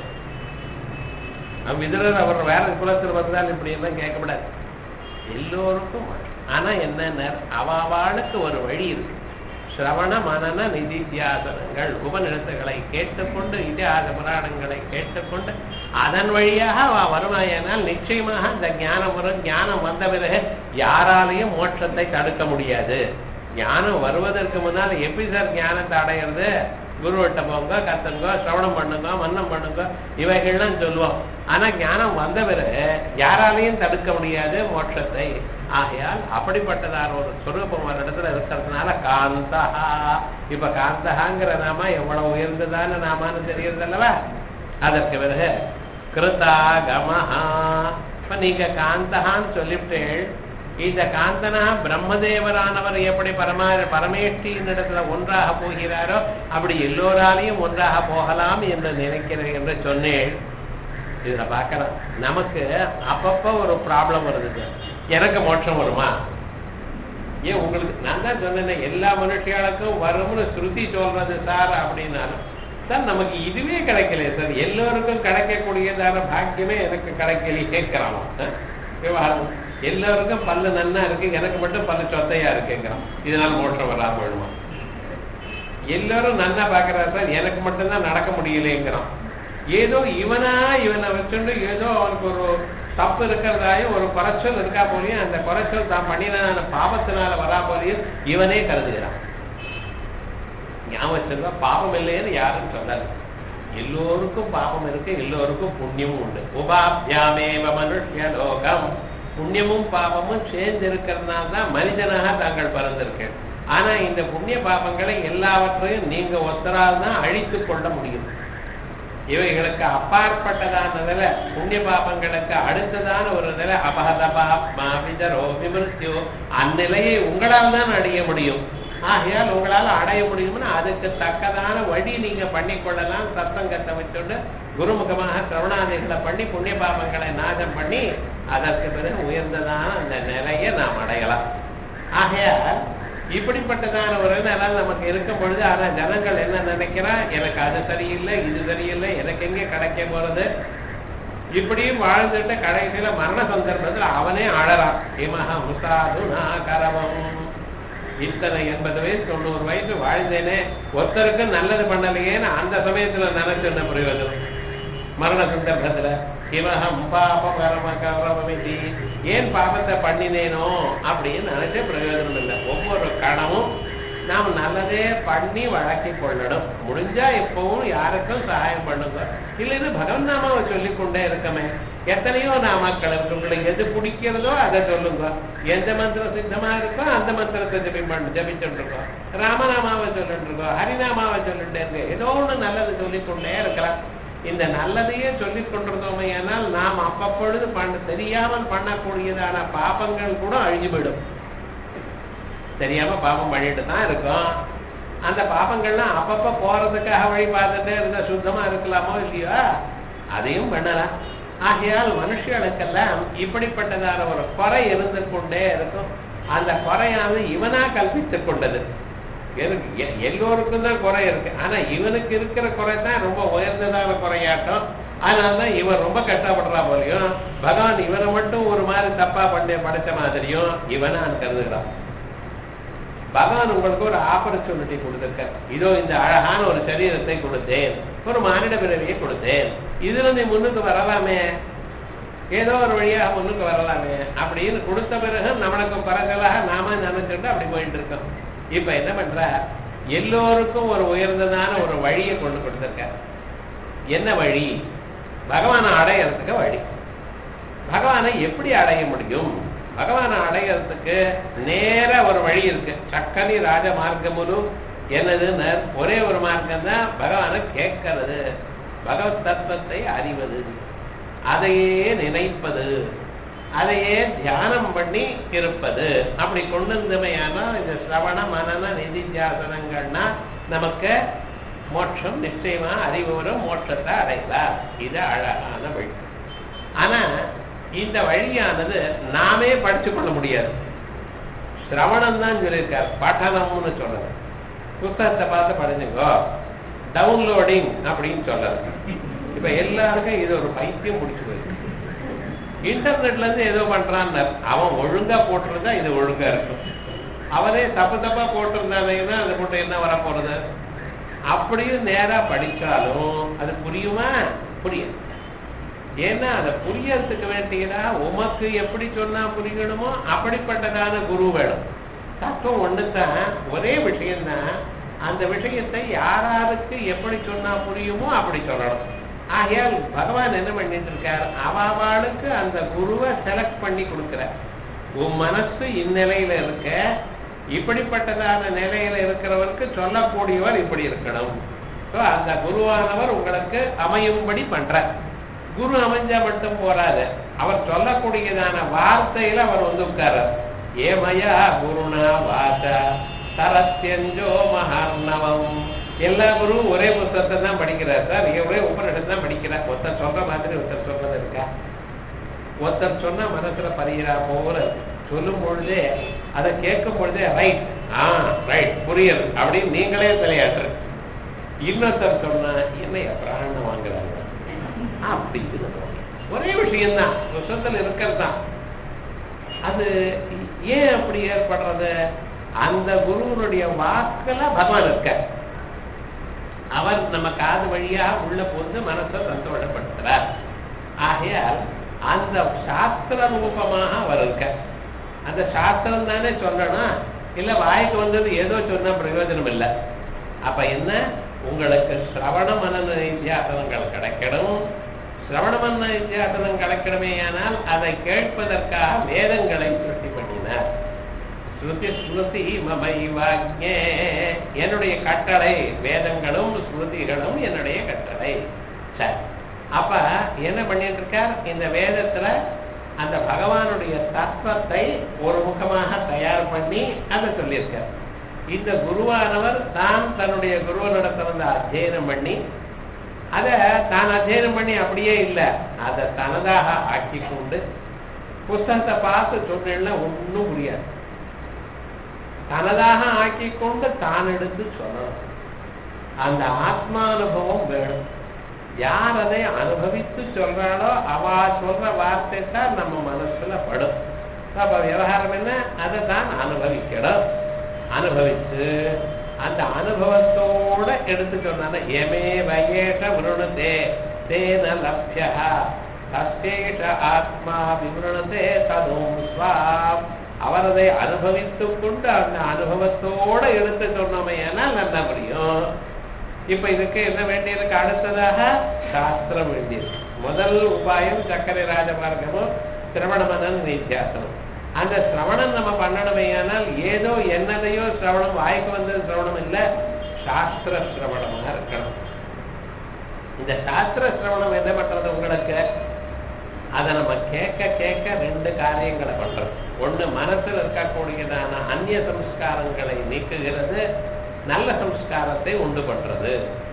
அவன் விதுரர் அவர் வேற குலத்தில் வந்தால் இப்படி எல்லாம் கேட்கக்கூடாது எல்லோருக்கும் மோட்சம். ஆனா என்ன அவாவாளுக்கு ஒரு வழி இருக்கு சிரவண மனன நிதித்தியாசனங்கள் உபநிடத்துகளை கேட்டுக்கொண்டு இதிகாச புராணங்களை கேட்டுக்கொண்டு அதன் வழியாக அவ வருவாயானால் நிச்சயமாக அந்த ஞானம் வரும் ஞானம் வந்த பிறகு யாராலையும் மோட்சத்தை தடுக்க முடியாது ஞானம் வருவதற்கு முன்னால் எப்படி சார் ஞானத்தை அடையிறது குருவட்ட போங்க கத்துங்க சிரவணம் பண்ணுங்க மன்னம் பண்ணுங்க இவைகள்லாம் சொல்லுவோம் ஆனா ஞானம் வந்த பிறகு யாராலையும் தடுக்க முடியாது மோட்சத்தை ஆகையால் அப்படிப்பட்டதான ஒரு சுரூபம் ஒரு இடத்துல இருக்கிறதுனால காந்தஹா இப்ப காந்தஹாங்கிற நாம எவ்வளவு உயர்ந்ததான நாமான்னு தெரியுது அல்லவா அதற்கு பிறகு கிருதாகமஹா இப்ப நீங்க காந்தஹான்னு சொல்லிவிட்டேள் இந்த காந்தனா பிரம்மதேவரானவர் எப்படி பரமா பரமேஷ்டியின் இடத்துல ஒன்றாக போகிறாரோ அப்படி எல்லோராலையும் ஒன்றாக போகலாம் என்று நினைக்கிறேன் என்று சொன்னேன் இதுல பார்க்கலாம் நமக்கு அப்பப்ப ஒரு ப்ராப்ளம் வருது எனக்கு மோட்சம் வருமா ஏன் உங்களுக்கு நான் தான் சொன்னேன் எல்லா மனுஷியாளுக்கும் வரும்னு ஸ்ருதி சொல்றது சார் அப்படின்னாலும் சார் நமக்கு இதுவே கிடைக்கலையே சார் எல்லோருக்கும் கிடைக்கக்கூடியதான பாக்கியமே எனக்கு கிடைக்கலையேங்கிறான் விவகாரம் எல்லாருக்கும் பல்லு நன்னா இருக்கு எனக்கு மட்டும் பல்லு சொத்தையா இருக்குங்கிறான் இதனால மோட்சம் வராம வேணுமா எல்லாரும் நன்னா பாக்குறா சார் எனக்கு மட்டும்தான் நடக்க முடியலைங்கிறான் ஏதோ இவனா இவனை வச்சுண்டு ஏதோ அவனுக்கு ஒரு தப்பு இருக்கிறதாயும் ஒரு குறைச்சல் இருக்கா போலையும் அந்த குறைச்சல் தான் பண்ணின பாவத்தினால வரா போலையும் இவனே கருதுகிறான் ஞாபகம் வச்சிருந்தா பாவம் இல்லைன்னு யாரும் சொல்லாது எல்லோருக்கும் பாவம் இருக்கு எல்லோருக்கும் புண்ணியமும் உண்டு உபாபியாமேவ மனுஷ்ய லோகம் புண்ணியமும் பாவமும் சேர்ந்து இருக்கிறதுனால தான் மனிதனாக தாங்கள் பிறந்திருக்கேன் ஆனா இந்த புண்ணிய பாவங்களை எல்லாவற்றையும் நீங்க ஒத்தரால் தான் அழித்து கொள்ள முடியும் இவைகளுக்கு அப்பாற்பட்டதான நிலை புண்ணிய பாபங்களுக்கு அடுத்ததான ஒரு நிலை அபகதபாப்மாவிதரோ விமிருத்தியோ அந்நிலையை உங்களால் தான் அடைய முடியும் ஆகையால் உங்களால் அடைய முடியும்னு அதுக்கு தக்கதான வழி நீங்க பண்ணிக்கொள்ளலாம் சத்சங்கத்தை வச்சுட்டு குருமுகமாக சிரவணாதிகளை பண்ணி புண்ணிய பாபங்களை நாசம் பண்ணி அதற்கு பிறகு உயர்ந்ததான அந்த நிலையை நாம் அடையலாம் ஆகையால் இப்படிப்பட்டதான ஒரு நிலை நமக்கு இருக்கும் பொழுது ஆனா ஜனங்கள் என்ன நினைக்கிறா எனக்கு அது சரியில்லை இது சரியில்லை எனக்கு எங்க கிடைக்க போறது இப்படியும் வாழ்ந்துட்டு கடைசியில மரண சந்தர்ப்பத்துல அவனே அழறான் இமஹ முசாதுனா கரவம் இத்தனை எண்பது வயசு தொண்ணூறு வயசு வாழ்ந்தேனே ஒருத்தருக்கும் நல்லது பண்ணலையேன்னு அந்த சமயத்துல நினைச்சுన్న பிரயோஜனம் மரண சந்தர்ப்பத்துல இவகம் பாப பரம கரவமிதி ஏன் பாபத்தை பண்ணினேனோ அப்படின்னு நினைச்ச பிரயோஜனம் இல்லை ஒவ்வொரு கணமும் நாம் நல்லதே பண்ணி வழக்கி கொள்ளணும் முடிஞ்சா எப்பவும் யாருக்கும் சகாயம் பண்ணுங்க இல்லைன்னு பகவன் நாமாவை சொல்லிக் கொண்டே இருக்கமே எத்தனையோ நாமாக்கள் இருக்கு உங்களுக்கு எது பிடிக்கிறதோ அதை சொல்லுங்க எந்த மந்திரம் சித்தமா இருக்கோ அந்த மந்திரத்தை ஜபி பண்ணு ஜபிச்சுட்டு இருக்கோம் ராமநாமாவை சொல்லிட்டு இருக்கோம் ஹரிநாமாவை சொல்லிட்டே இருக்கு ஏதோ ஒண்ணு நல்லது சொல்லிக் கொண்டே இருக்கலாம் இந்த நல்லதையே சொல்லிக் கொண்டிருந்தோமே ஆனால் நாம் அப்பப்பொழுது பண்ண தெரியாமல் பண்ணக்கூடியதான பாபங்கள் கூட அழிஞ்சு போயிடும் தெரியாம பாபம் பண்ணிட்டு தான் இருக்கோம் அந்த பாபங்கள்லாம் அப்பப்ப போறதுக்காக வழி பார்த்துட்டே இருந்தா சுத்தமா இருக்கலாமோ இல்லையா அதையும் பண்ணலாம் ஆகையால் மனுஷர்களுக்கெல்லாம் இப்படிப்பட்டதான ஒரு குறை இருந்து கொண்டே இருக்கும் அந்த குறையானது இவனா கல்பித்துக் கொண்டது எனக்கு எ- எல்லோருக்கும் தான் குறை இருக்கு ஆனா இவனுக்கு இருக்கிற குறை தான் ரொம்ப உயர்ந்ததான குறையாட்டம் அதனாலதான் இவன் ரொம்ப கஷ்டப்படுறா போலையும் பகவான் இவனை மட்டும் ஒரு மாதிரி தப்பா பண்ண படைச்ச மாதிரியும் இவனான் கருதுகிறான் பகவான் உங்களுக்கு ஒரு ஆப்பர்ச்சுனிட்டி கொடுத்திருக்கார் இதோ இந்த அழகான ஒரு சரீரத்தை கொடுத்தேன் ஒரு மானிட பிறவியை கொடுத்தேன் இதுல நீ முன்னுக்கு வரலாமே ஏதோ ஒரு வழியாக முன்னுக்கு வரலாமே அப்படின்னு கொடுத்த பிறகு நம்மளுக்கு குறைச்சலாக நாம நினைச்சுட்டு அப்படி போயிட்டு இருக்கோம் இப்ப என்ன பண்ற எல்லோருக்கும் ஒரு உயர்ந்ததான ஒரு வழியை கொண்டு கொடுத்திருக்கார் என்ன வழி பகவானை அடையறதுக்கு வழி பகவானை எப்படி அடைய முடியும் பகவானை அடையறதுக்கு நேர ஒரு வழி இருக்கு சக்கனி ராஜ மார்க்கமுலு என்னதுன்னு ஒரே ஒரு மார்க்கம் தான் பகவானை கேட்கறது பகவத் தத்துவத்தை அறிவது அதையே நினைப்பது அதையே தியானம் பண்ணி இருப்பது அப்படி கொண்டு வந்தமையானா இந்த சிரவண மனன நிதித்தியாசனங்கள்னா நமக்கு மோட்சம் நிச்சயமா அறிவு வரும் மோட்சத்தை அடையலாம் இது அழகான வழி ஆனா இந்த வழியானது நாமே படிச்சு கொள்ள முடியாது சிரவணம் தான் சொல்லியிருக்கார் பட்டணம்னு சொல்றது புத்தகத்தை பார்த்து படிச்சுங்கோ டவுன்லோடிங் அப்படின்னு சொல்றது இப்ப எல்லாருக்கும் இது ஒரு பைத்தியம் முடிச்சு போயிருக்கு இன்டர்நெட்ல இருந்து ஏதோ பண்றான்னு அவன் ஒழுங்கா போட்டிருந்தா இது ஒழுங்கா இருக்கும் அவனே தப்பு தப்பா போட்டிருந்தானேன்னா அது போட்டு என்ன வர போறது அப்படியும் நேரா படிச்சாலும் அது புரியுமா புரியும் ஏன்னா அதை புரியறதுக்கு வேண்டியதா உமக்கு எப்படி சொன்னா புரியணுமோ அப்படிப்பட்டதான குரு வேணும் தத்துவம் ஒண்ணுதான் ஒரே விஷயம்தான் அந்த விஷயத்தை யாராருக்கு எப்படி சொன்னா புரியுமோ அப்படி சொல்லணும் ஆகையால் பகவான் என்ன பண்ணிட்டு இருக்கார் அவாவாளுக்கு அந்த குருவை செலக்ட் பண்ணி கொடுக்கிறார் உன் மனசு இந்நிலையில இருக்க இப்படிப்பட்டதான நிலையில இருக்கிறவருக்கு சொல்லக்கூடியவர் இப்படி இருக்கணும் So, அந்த குருவானவர் உங்களுக்கு அமையும்படி பண்றார் குரு அமைஞ்சா மட்டும் போராது அவர் சொல்லக்கூடியதான வார்த்தையில அவர் வந்து உட்கார்றார் ஏமயா குருணா வாசா சரஸ்யஞ்சோ மகார்ணவம் எல்லா குருவும் ஒரே புத்தகத்தை தான் படிக்கிறார் சார் ஒரே உபநிடத்தை தான் படிக்கிறார் ஒருத்தர் சொல்ற மாதிரி ஒருத்தர் சொல்றது இருக்கா ஒருத்தர் சொன்னா மனசுல பரிகிறா போல சொல்லும் பொழுதே அதை கேட்கும் பொழுதே ரைட் ஆ ரைட் புரியுது அப்படின்னு நீங்களே விளையாடுற இன்னொருத்தர் சொன்னா என்னைய பிராணம் வாங்குறாங்க அப்படி இது ஒரே விஷயம்தான் விஷயத்துல இருக்கிறது தான் அது ஏன் அப்படி ஏற்படுறது அந்த குருவனுடைய வாக்குல பகவான் இருக்க அவர் நம்ம காது வழியா உள்ள போந்து மனசை சந்தோஷப்படுத்துறார் ஆகையால் அந்த சாஸ்திர ரூபமாக அவர் இருக்க அந்த சாஸ்திரம் தானே சொல்லணும் இல்ல வாய்க்கு வந்தது ஏதோ சொன்னா பிரயோஜனம் இல்லை அப்ப என்ன உங்களுக்கு சிரவண மனன நித்தியாசனங்கள் கிடைக்கணும் சிரவண மன நித்தியாசனம் கிடைக்கணுமே ஆனால் அதை கேட்பதற்காக வேதங்களை சிருஷ்டி பண்ணினார் ஸ்ருதி ஸ்மிருதி மமைவாக்ஞே என்னுடைய கட்டளை வேதங்களும் ஸ்மிருதிகளும் என்னுடைய கட்டளை சரி அப்ப என்ன பண்ணிட்டு இருக்கார் இந்த வேதத்துல அந்த பகவானுடைய தத்துவத்தை ஒரு முகமாக தயார் பண்ணி அதை சொல்லியிருக்கார் இந்த குருவானவர் தான் தன்னுடைய குருவனிடத்தை வந்து அத்தியனம் பண்ணி அதை தான் அத்தியனம் பண்ணி அப்படியே இல்லை அதை தனதாக ஆக்கி கொண்டு புஸ்தகத்தை பார்த்து சொன்னா ஒன்றும் புரியாது தனதாக ஆக்கி கொண்டு தான் எடுத்து சொல்லணும் அந்த ஆத்மானுபவம் வேணும் யார் அதை அனுபவித்து சொல்றாளோ அவ சொல்ற வார்த்தை தான் நம்ம மனசுல படும் அப்ப விவகாரம் என்ன அதை தான் அனுபவிக்கணும் அனுபவித்து அந்த அனுபவத்தோட எடுத்து சொன்னா எமே வயேஷ விருணதே தேன லப்யா தத்தேஷ ஆத்மா விவருணதே ததும் ஸ்வாம் அவர் அதை அனுபவித்துக் கொண்டு அந்த அனுபவத்தோட எடுத்து சொன்னோமையானால் நல்லா புரியும் இப்ப இதுக்கு என்ன வேண்டியிருக்கு அடுத்ததாக சாஸ்திரம் வேண்டியிருக்கு முதல் உபாயம் சக்கரை ராஜமார்க்கமும் சிரவணமனன் நித்தியாசனம் அந்த சிரவணம் நம்ம பண்ணணுமையானால் ஏதோ என்னதையோ சிரவணம் வாய்க்கு வந்தது சிரவணம் இல்லை சாஸ்திர சிரவணமா இருக்கணும் இந்த சாஸ்திர சிரவணம் என்ன பண்றது உங்களுக்கு அதை நம்ம கேட்க கேட்க ரெண்டு காரியங்களை பண்றது ஒண்ணு மனசுல இருக்கக்கூடியதான அந்நிய சம்ஸ்காரங்களை நீக்குகிறது நல்ல சம்ஸ்காரத்தை உண்டு பண்றது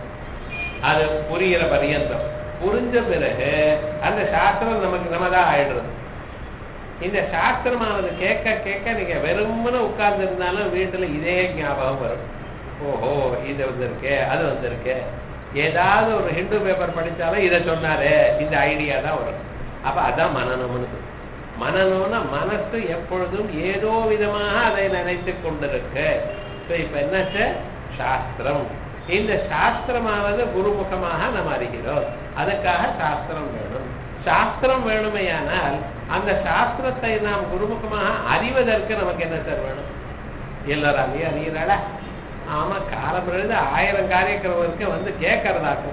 அது புரிகிற பரியந்தம் புரிஞ்ச பிறகு அந்த சாஸ்திரம் நமக்கு நம்மதான் ஆயிடுறது இந்த சாஸ்திரமானது கேட்க கேட்க நீங்க வெறுமனே உட்கார்ந்து இருந்தாலும் வீட்டுல இதே ஞாபகம் வரும் ஓஹோ இது வந்திருக்கு அது வந்திருக்கு ஏதாவது ஒரு ஹிந்து பேப்பர் படிச்சாலும் இதை சொன்னாரு இந்த ஐடியா தான் வரும் அப்ப அதான் மனநம்னு மனநம்னா மனசு எப்பொழுதும் ஏதோ விதமாக அதை நினைத்து கொண்டிருக்கு So, இப்ப என்னாச்சு சாஸ்திரம் இந்த சாஸ்திரமானது குருமுகமாக நம்ம அறிகிறோம் அதுக்காக சாஸ்திரம் வேணும் சாஸ்திரம் வேணுமையானால் அந்த சாஸ்திரத்தை நாம் குருமுகமாக அறிவதற்கு நமக்கு என்ன சார் வேணும் எல்லாராலையும் அறிகிறாளா ஆமா காலம் எழுத ஆயிரம் காரியக்கிறவருக்கு வந்து கேட்கறதாக்கும்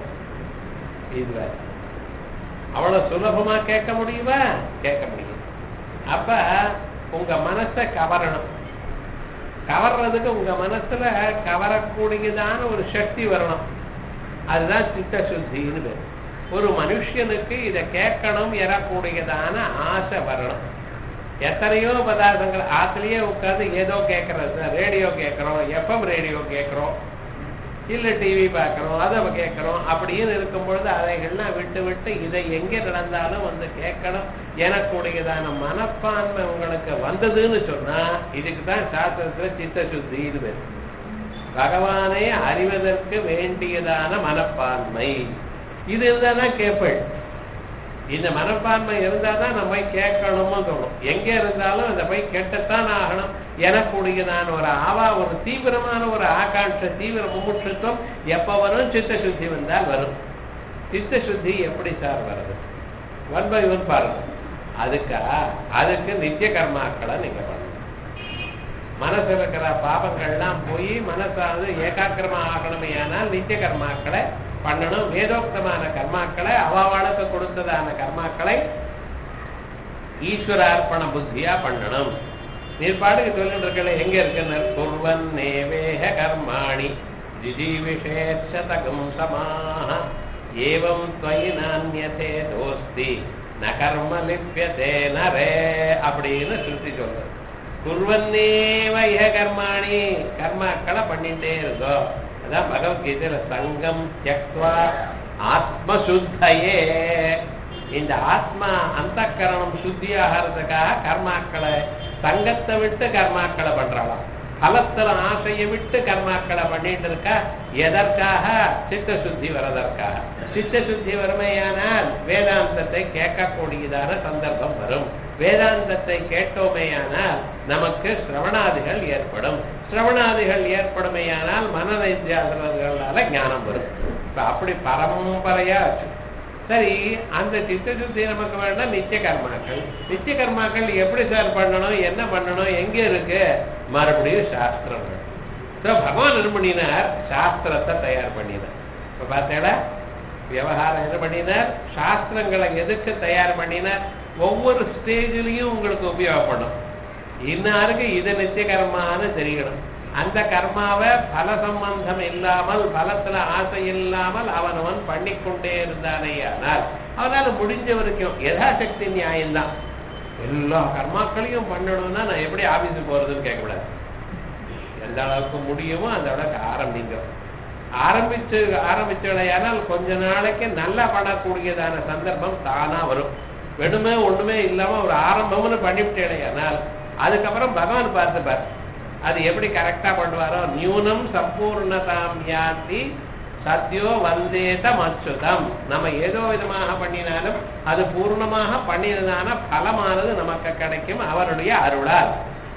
இது வேற அவ்வளவு சுலபமா கேட்க முடியுமா கேட்க முடியும் அப்ப உங்க மனசை கவரணும் கவர்றதுக்கு உங்க மனசுல கவரக்கூடியதான ஒரு சக்தி வரணும் அதுதான் சித்த சுத்தின்னு பேர் ஒரு மனுஷனுக்கு இதை கேட்கணும் எறக்கூடியதான ஆசை வரணும் எத்தனையோ பதார்த்தங்கள் ஆத்துலயே உட்கார்ந்து ஏதோ கேட்கறது ரேடியோ கேட்கறோம் எஃப்எம் ரேடியோ கேட்கறோம் இல்ல டிவி பார்க்கறோம் அதை கேட்கறோம் அப்படின்னு இருக்கும் பொழுது அதைகள்லாம் விட்டு விட்டு இதை எங்க நடந்தாலும் வந்து கேட்கணும் எனக்குடையதான மனப்பான்மை உங்களுக்கு வந்ததுன்னு சொன்னா இதுக்கு தான் சாஸ்திரத்துல சித்த சுத்தின்னு பேர் பகவானை அறிவதற்கு வேண்டியதான மனப்பான்மை இது இருந்தாதான் கேட்பேள் இந்த மனப்பான்மை இருந்தாதான் நம்ம போய் கேட்கணும்னு தோணும் எங்க இருந்தாலும் அதை போய் கேட்டுத்தான் ஆகணும் எனக்குடையதான ஒரு ஆவா ஒரு தீவிரமான ஒரு ஆகாட்ச தீவிர முமுட்சத்துவம் எப்ப வரும் சித்த சுத்தி வந்தால் வரும் சித்த சுத்தி எப்படி சார் வருது ஒன் பை ஒன் பாருங்க அதுக்கா அதுக்கு நித்திய கர்மாக்களை நீங்க பண்ணணும் மனசுல இருக்கிற பாபங்கள்லாம் போய் மனசானது ஏகாக்கிரமா ஆகணுமே ஆனால் நித்திய கர்மாக்களை பண்ணணும் வேதோக்தமான கர்மாக்களை அவாவாளுக்கு கொடுத்ததான கர்மாக்களை ஈஸ்வரார்ப்பண புத்தியா பண்ணணும் நீர்பாடுக்கு சொல்லிட்டு இருக்கல எங்க இருக்குன்னு குர்வன் நேவேக கர்மாணி ஜிஜீவிஷேஷதகம் சமாக ஏவம் துவயி நானியதே தோஸ்தி ந கர்ம லிப்பியதே நரே அப்படின்னு சுருத்தி சொல்றது குர்வன்னேவ இஹ கர்மாணி கர்மாக்களை பண்ணிட்டே இருக்கோம் அதான் பகவத்கீதையில சங்கம் தியக்வா ஆத்மசுத்தையே இந்த ஆத்மா அந்த கரணம் சுத்தியாகிறதுக்காக கர்மாக்களை சங்கத்தை விட்டு கர்மாக்களை பண்றாளாம் பலத்துல ஆசையை விட்டு கர்மாக்களை பண்ணிட்டு இருக்கா எதற்காக சித்த சுத்தி வரதற்காக சித்த சுத்தி வறுமையானால் வேதாந்தத்தை கேட்கக்கூடியதான சந்தர்ப்பம் வரும் வேதாந்தத்தை கேட்டோமேயானால் நமக்கு சிரவணாதிகள் ஏற்படும் சிரவணாதிகள் ஏற்படுமேயானால் மனநைத்தியாசனால ஞானம் வரும் இப்ப அப்படி பரம்பரையா வச்சு சரி அந்த சித்த சுத்தி நமக்கு வேண்டாம் நித்திய கர்மாக்கள் நித்திய கர்மாக்கள் எப்படி சார் பண்ணணும் என்ன பண்ணணும் எங்க இருக்கு மறுபடியும் சாஸ்திரங்கள் So, பகவான் என்ன பண்ணினார் சாஸ்திரத்தை தயார் பண்ணினார் இப்ப பார்த்தேடா விவகாரம் என்ன பண்ணினார் சாஸ்திரங்களை எதுக்கு தயார் பண்ணினார் ஒவ்வொரு ஸ்டேஜ்லயும் உங்களுக்கு உபயோகப்படும் இன்னாருக்கு இது நித்திய கர்மான்னு தெரியணும் அந்த கர்மாவை பல சம்பந்தம் இல்லாமல் பலத்துல ஆசை இல்லாமல் அவனவன் பண்ணிக்கொண்டே இருந்தானேயானால் அவனால முடிஞ்ச வரைக்கும் யதாசக்தி நியாயம்தான் எல்லா கர்மாக்களையும் பண்ணணும்னா நான் எப்படி ஆபீஸுக்கு போறதுன்னு கேட்கக்கூடாது எந்த அளவுக்கு முடியுமோ அந்த அளவுக்கு ஆரம்பிங்க ஆரம்பிச்சு ஆரம்பிச்சடையானால் கொஞ்ச நாளைக்கு நல்லா பண்ணக்கூடியதான சந்தர்ப்பம் தானா வரும் வெறுமே ஒண்ணுமே இல்லாம ஒரு ஆரம்பம்னு பண்ணிவிட்டேடையானால் அதுக்கப்புறம் பகவான் பார்த்துப்பார் அது எப்படி கரெக்டா பண்ணுவாரோ நியூனம் சம்பூர்ணதாம் யாந்தி சத்யோ வந்தேதம் அச்சுதம் நம்ம ஏதோ விதமாக பண்ணினாலும் அது பூர்ணமாக பண்ணினதான பலமானது நமக்கு கிடைக்கும் அவருடைய அருளால்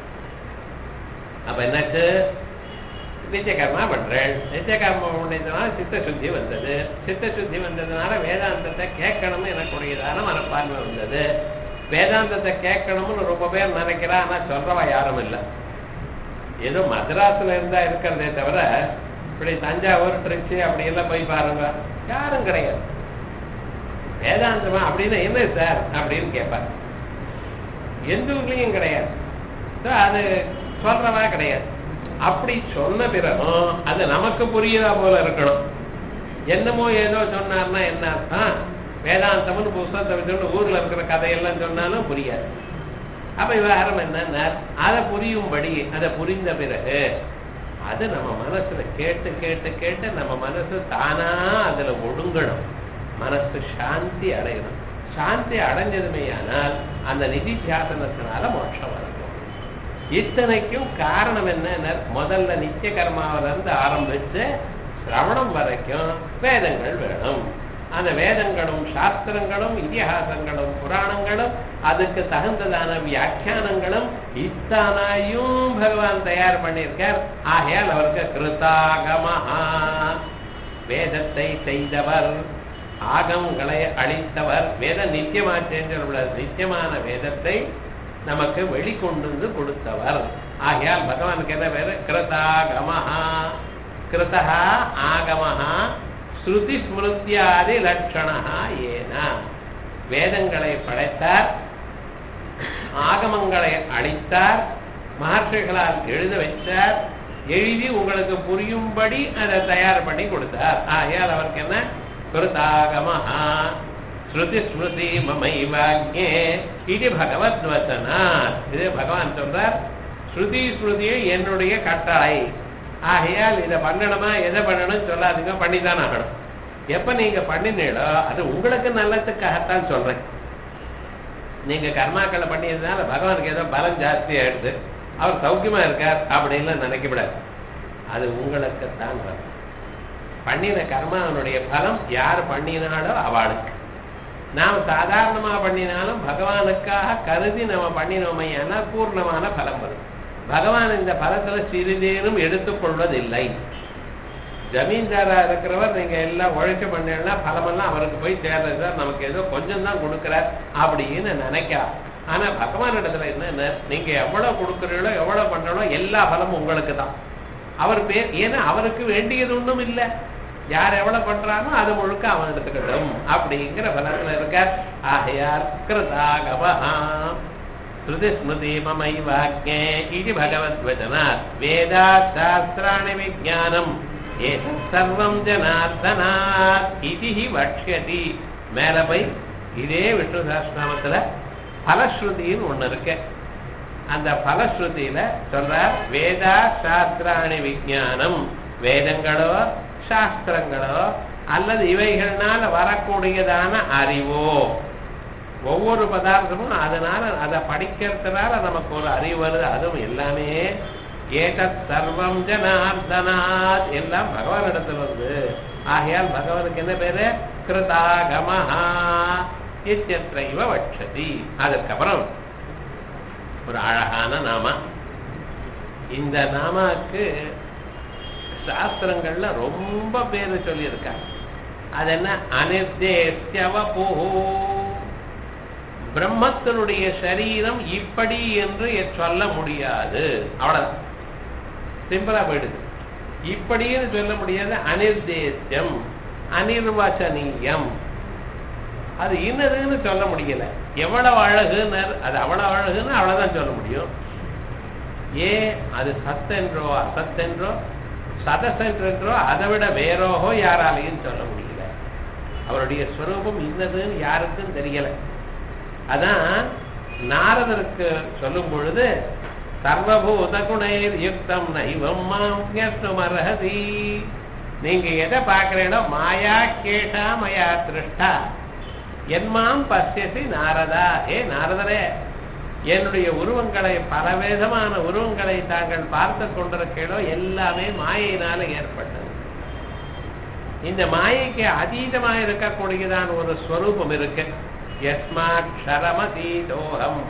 அப்ப என்னாச்சு நித்தியகர்மா பண்றேன் நித்தியகர்மா பண்ணியதுனால சித்த சுத்தி வந்தது சித்த சுத்தி வந்ததுனால வேதாந்தத்தை கேட்கணும்னு எனக்குடையதான மனப்பான்மை வந்தது வேதாந்தத்தை கேட்கணும்னு ரொம்ப பேர் நினைக்கிறா ஆனா சொல்றவா யாரும் இல்லை ஏதோ மദ്രാஸ்ல இருந்தா இருக்கிறதே தவிர இப்படி தஞ்சாவூர் திருச்சி அப்படி எல்லாம் போய் பாருங்க யாரும் கிடையாது வேதாந்தமா அப்படின்னா என்ன சார் அப்படின்னு கேட்பார் எந்த ஊர்லயும் கிடையாது So, அது சொல்றவா கிடையாது அப்படி சொன்ன பிறகும் அது நமக்கு புரியுதா போல இருக்கணும் என்னமோ ஏதோ சொன்னார்னா என்ன அர்த்தம் வேதாந்தம்னு புஸ்தகத்தை வச்சுட்டு ஊர்ல இருக்கிற கதையெல்லாம் சொன்னாலும் புரியாது அப்ப விவகாரம் என்னன்னா அதை புரியும்படி அதை புரிந்த பிறகு அது நம்ம மனசுல கேட்டு கேட்டு கேட்டு நம்ம மனசு தானா அதுல ஒடுங்கணும் மனசு சாந்தி அடையணும் சாந்தி அடைஞ்சதுமே ஆனால் அந்த நிதி தியாசனத்தினால மோட்சம் வரணும் இத்தனைக்கும் காரணம் என்ன முதல்ல நித்திய கர்மாவில இருந்து ஆரம்பிச்சு சிரவணம் வரைக்கும் வேதங்கள் வேணும் அந்த வேதங்களும் சாஸ்திரங்களும் இதிகாசங்களும் புராணங்களும் அதுக்கு தகுந்ததான வியாக்கியானங்களும் இத்தனையும் பகவான் தயார் பண்ணியிருக்கார் ஆகையால் அவருக்கு கிருதாகமஹா வேதத்தை செய்தவர் ஆகங்களை அளித்தவர் வேதம் நித்தியமாச்சேன்னு சொல்லக்கூடாது நித்தியமான வேதத்தை நமக்கு வெளிக்கொண்டு வந்து கொடுத்தவர் ஆகையால் பகவானுக்கு என்ன பேரு கிருதாகமஹா கிருதா ஆகமஹா ஸ்ருதி ஸ்மிருத்தியாதி லட்சணா ஏன வேதங்களை படைத்தார் ஆகமங்களை அளித்தார் மகர்ஷிகளால் எழுத வைத்தார் எழுதி உங்களுக்கு புரியும்படி அதை தயார் பண்ணி கொடுத்தார் ஆகையால் அவருக்கு என்ன கிருதாகமஹா ஸ்ருதி ஸ்மிருதி மமைவாக்யே இது பகவத் வசனாத் இது பகவான் சொல்றார் ஸ்ருதி ஸ்மிருதியை என்னுடைய கட்டளை ஆகையால் இதை பண்ணணுமா எதை பண்ணணும்னு சொல்லாதீங்க பண்ணித்தான் ஆகணும் எப்ப நீங்க பண்ணினீங்களோ அது உங்களுக்கு நல்லதுக்காகத்தான் சொல்றேன் நீங்க கர்மாக்களை பண்ணியதுனால பகவானுக்கு ஏதோ பலம் ஜாஸ்தி ஆயிடுது அவர் சௌக்கியமா இருக்கார் அப்படின்னு நினைக்கப்படாது அது உங்களுக்குத்தான் வரும் பண்ணின கர்மாவனுடைய பலம் யார் பண்ணினாலோ அவளுக்கு நாம் சாதாரணமா பண்ணினாலும் பகவானுக்காக கருதி நம்ம பண்ணினோமையானா பூர்ணமான பலம் வரும் பகவான் இந்த பலத்துல சிறிதேனும் எடுத்துக்கொள்வதில்லை ஜமீன்தாரா இருக்கிறவர் நீங்க எல்லாம் உழைச்சு பண்ணீங்கன்னா பலமெல்லாம் அவருக்கு போய் சேர்றது சார் நமக்கு ஏதோ கொஞ்சம் தான் கொடுக்குறார் அப்படின்னு நினைக்கலாம் ஆனா பகவான் இடத்துல என்ன நீங்க எவ்வளவு கொடுக்குறீங்களோ எவ்வளவு பண்றீங்களோ எல்லா பலமும் உங்களுக்கு தான் அவர் பேர் ஏன்னா அவருக்கு வேண்டியது ஒண்ணும் இல்லை யார் எவ்வளவு பண்றானோ அது முழுக்க அவன் எடுத்துக்கட்டும் அப்படிங்கிற பலத்துல இருக்க ஆகையார் கிருதாகவஹா ஸ்ருதி ஸ்மிருதி மமை வாக்கியே இது பகவத் வச்சனாத் வேதா சாஸ்திராணி விஜானம் ஏதத் சர்வம் ஜனார்தனாத் இது வக்ஷதி மேல போய் இதே விஷ்ணு சாஸ்திரநாமத்துல பலஸ்ருதின்னு ஒண்ணு இருக்கு அந்த பலஸ்ருதியில சொல்றார் வேதா சாஸ்திராணி விஜானம் வேதங்களோ சாஸ்திரங்களோ அல்லது இவைகள்னால வரக்கூடியதான அறிவோ ஒவ்வொரு பதார்த்தமும் அதனால அதை படிக்கிறதுனால நமக்கு ஒரு அறிவு வருது அதுவும் எல்லாமே ஏதத் சர்வம் ஜனார்தனாத் எல்லாம் பகவான் இடத்துல வந்து ஆகையால் பகவானுக்கு என்ன பேரு கிருதாகமஹா இத்தியற்றைவ வட்சதி அதுக்கப்புறம் ஒரு அழகான நாம இந்த நாமாக்கு சாஸ்திரங்கள்ல ரொம்ப பேரு சொல்லியிருக்காங்க அது என்ன அனிர்தேசியவபூ பிரம்மத்தினுடைய சரீரம் இப்படி என்று சொல்ல முடியாது அவ்வளவுதான் சிம்பிளா போயிடுது இப்படின்னு சொல்ல முடியாது அனிர்தேசியம் அனிர்வசனீயம் அது இன்னதுன்னு சொல்ல முடியல எவ்வளவு அழகுன்னு அது அவ்வளவு அழகுன்னு அவ்வளவுதான் சொல்ல முடியும் ஏன் அது சத்தென்றோ அசத்தென்றோ சதசென்றோ அதை விட வேறோகோ யாராலையும் சொல்ல முடியல அவருடைய ஸ்வரூபம் இன்னதுன்னு யாருக்கும் தெரியல அதான் நாரதருக்கு சொல்லும் பொழுது சர்வபூத குணைர் யுக்தம் நைவம் மாம்யஸ்துமர்ஹதி நீங்க எதை பார்க்கிறீங்களோ மாயா கேஷா மயா திருஷ்டா என்மாம் பசியசி நாரதா ஏ நாரதரே என்னுடைய உருவங்களை பலவிதமான உருவங்களை தாங்கள் பார்த்து கொண்டிருக்கிறோ எல்லாமே மாயினால ஏற்பட்டது இந்த மாயைக்கு அதீதமாக இருக்கக்கூடியதான ஒரு ஸ்வரூபம் இருக்கு யஸ்மாட்சரமதீதோகம்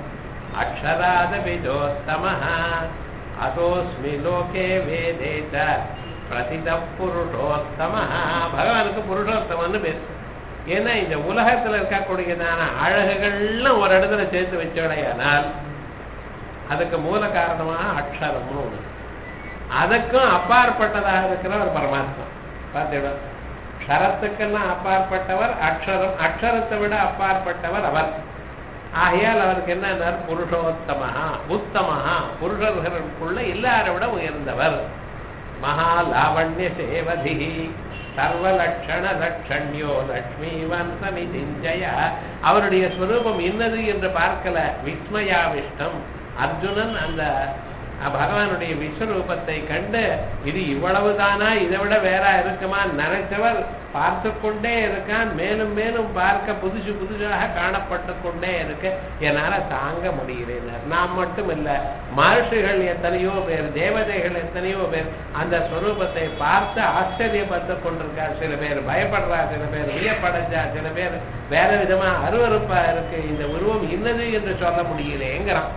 அக்ஷராதபிஜோத்தமः அதோஸ்மி லோகே வேதே ச பிரசித புருஷோத்தமः பகவானுக்கு புருஷோத்தமன்னு பேர் ஏன்னா இந்த உலகத்துல இருக்கக்கூடியதான அழகுகள்லாம் ஒரு இடத்துல சேர்த்து வச்சோடையானால் அதுக்கு மூல காரணமாக அக்ஷரம்னு ஒண்ணு அதுக்கும் அப்பாற்பட்டதாக இருக்கிற ஒரு பரமாத்மா பார்த்தீங்களா க்ஷரத்துக்கெல்லாம் அப்பாற்பட்டவர் அக்ஷரம் அக்ஷரத்தை விட அப்பாற்பட்டவர் அவர் ஆகையால் அவருக்கு என்ன புருஷோத்தமஹா உத்தமஹா புருஷர்களுக்குள்ள எல்லாரை விட உயர்ந்தவர் மகா லாவண்ய சேவதி சர்வலட்சண லட்சண்யோ லக்ஷ்மிவன் சமிதிஞ்சய அவருடைய ஸ்வரூபம் இன்னது என்று பார்க்கல விஸ்மயாவிஷ்டம் அர்ஜுனன் அந்த பகவானுடைய விஸ்வரூபத்தை கண்டு இது இவ்வளவுதானா இதை விட வேற இருக்குமா நினைச்சவர் பார்த்து கொண்டே இருக்கான் மேலும் மேலும் பார்க்க புதுசு புதுசாக காணப்பட்டு கொண்டே இருக்கு என்னால தாங்க முடிகிறேன் நாம் மட்டும் இல்ல மகர்ஷிகள் எத்தனையோ பேர் தேவதைகள் எத்தனையோ பேர் அந்த ஸ்வரூபத்தை பார்த்து ஆச்சரியப்பட்டு கொண்டிருக்கா சில பேர் பயப்படுறா சில பேர் வியப்படைஞ்சா சில பேர் வேற விதமா அருவறுப்பா இருக்கு இந்த உருவம் இன்னது என்று சொல்ல முடியலேங்கிறான்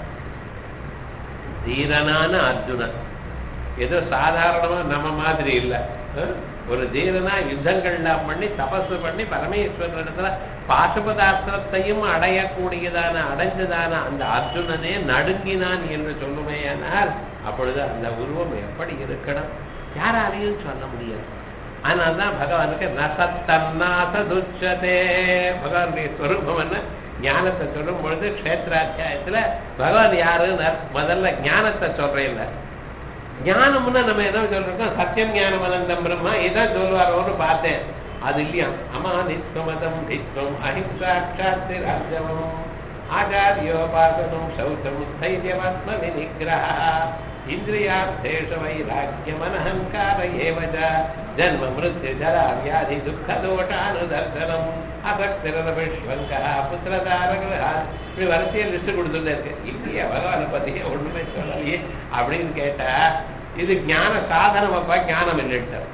தீரனான அர்ஜுனன் ஏதோ சாதாரணமா நம்ம மாதிரி இல்ல அஹ்? ஒரு தீரனா யுத்தங்கள்லாம் பண்ணி தபசு பண்ணி பரமேஸ்வரன் இடத்துல பாசுபதாஸ்திரத்தையும் அடையக்கூடியதான அடைஞ்சதான அந்த அர்ஜுனனே நடுங்கினான் என்று சொல்லுமேயானால் அப்பொழுது அந்த உருவம் எப்படி இருக்கணும் யாராலையும் சொல்ல முடியாது அதனால்தான் பகவானுக்கு நசத்தன்னாசதுச்சதே பகவானுடைய ஸ்வரூபம் என்ன ஞானத்தை சொல்லும் பொழுது க்ஷேத்ராத்தியாயத்துல பகவான் யாருன்னு முதல்ல ஞானத்தை சொல்றேன் ஞானம்னா நம்ம என்ன சொல்றோம் சத்தியம் ஞானம் அனந்தம் பிரம்மா இதான் சொல்லுவாரோன்னு பார்த்தேன் அது இல்லையா அமா நித்வமதம் நித்வம் அஹிம்சாட்சாத்தி ராஜவம் ஆச்சாரியோபாசனம் சௌச்சம் தைரியமாத்ம விநிகிரஹ இந்திரியார்த்தேஷ வைராக்கியமனஹங்கார ஏவஜ ஜன்ம மிருத்யு ஜரா வியாதி துக்க தோஷானுதர்சனம் அசக்திரவிஷ்வங்க புத்திரதாரகிரா இப்படி வரிசையை லிஸ்ட் கொடுத்துட்டே இருக்கு இல்லையா பகவானை பத்தியே ஒண்ணுமே சொல்லலையே அப்படின்னு கேட்டா இது ஞான சாதனம் அப்பா ஞானம் இல்லைட்டார்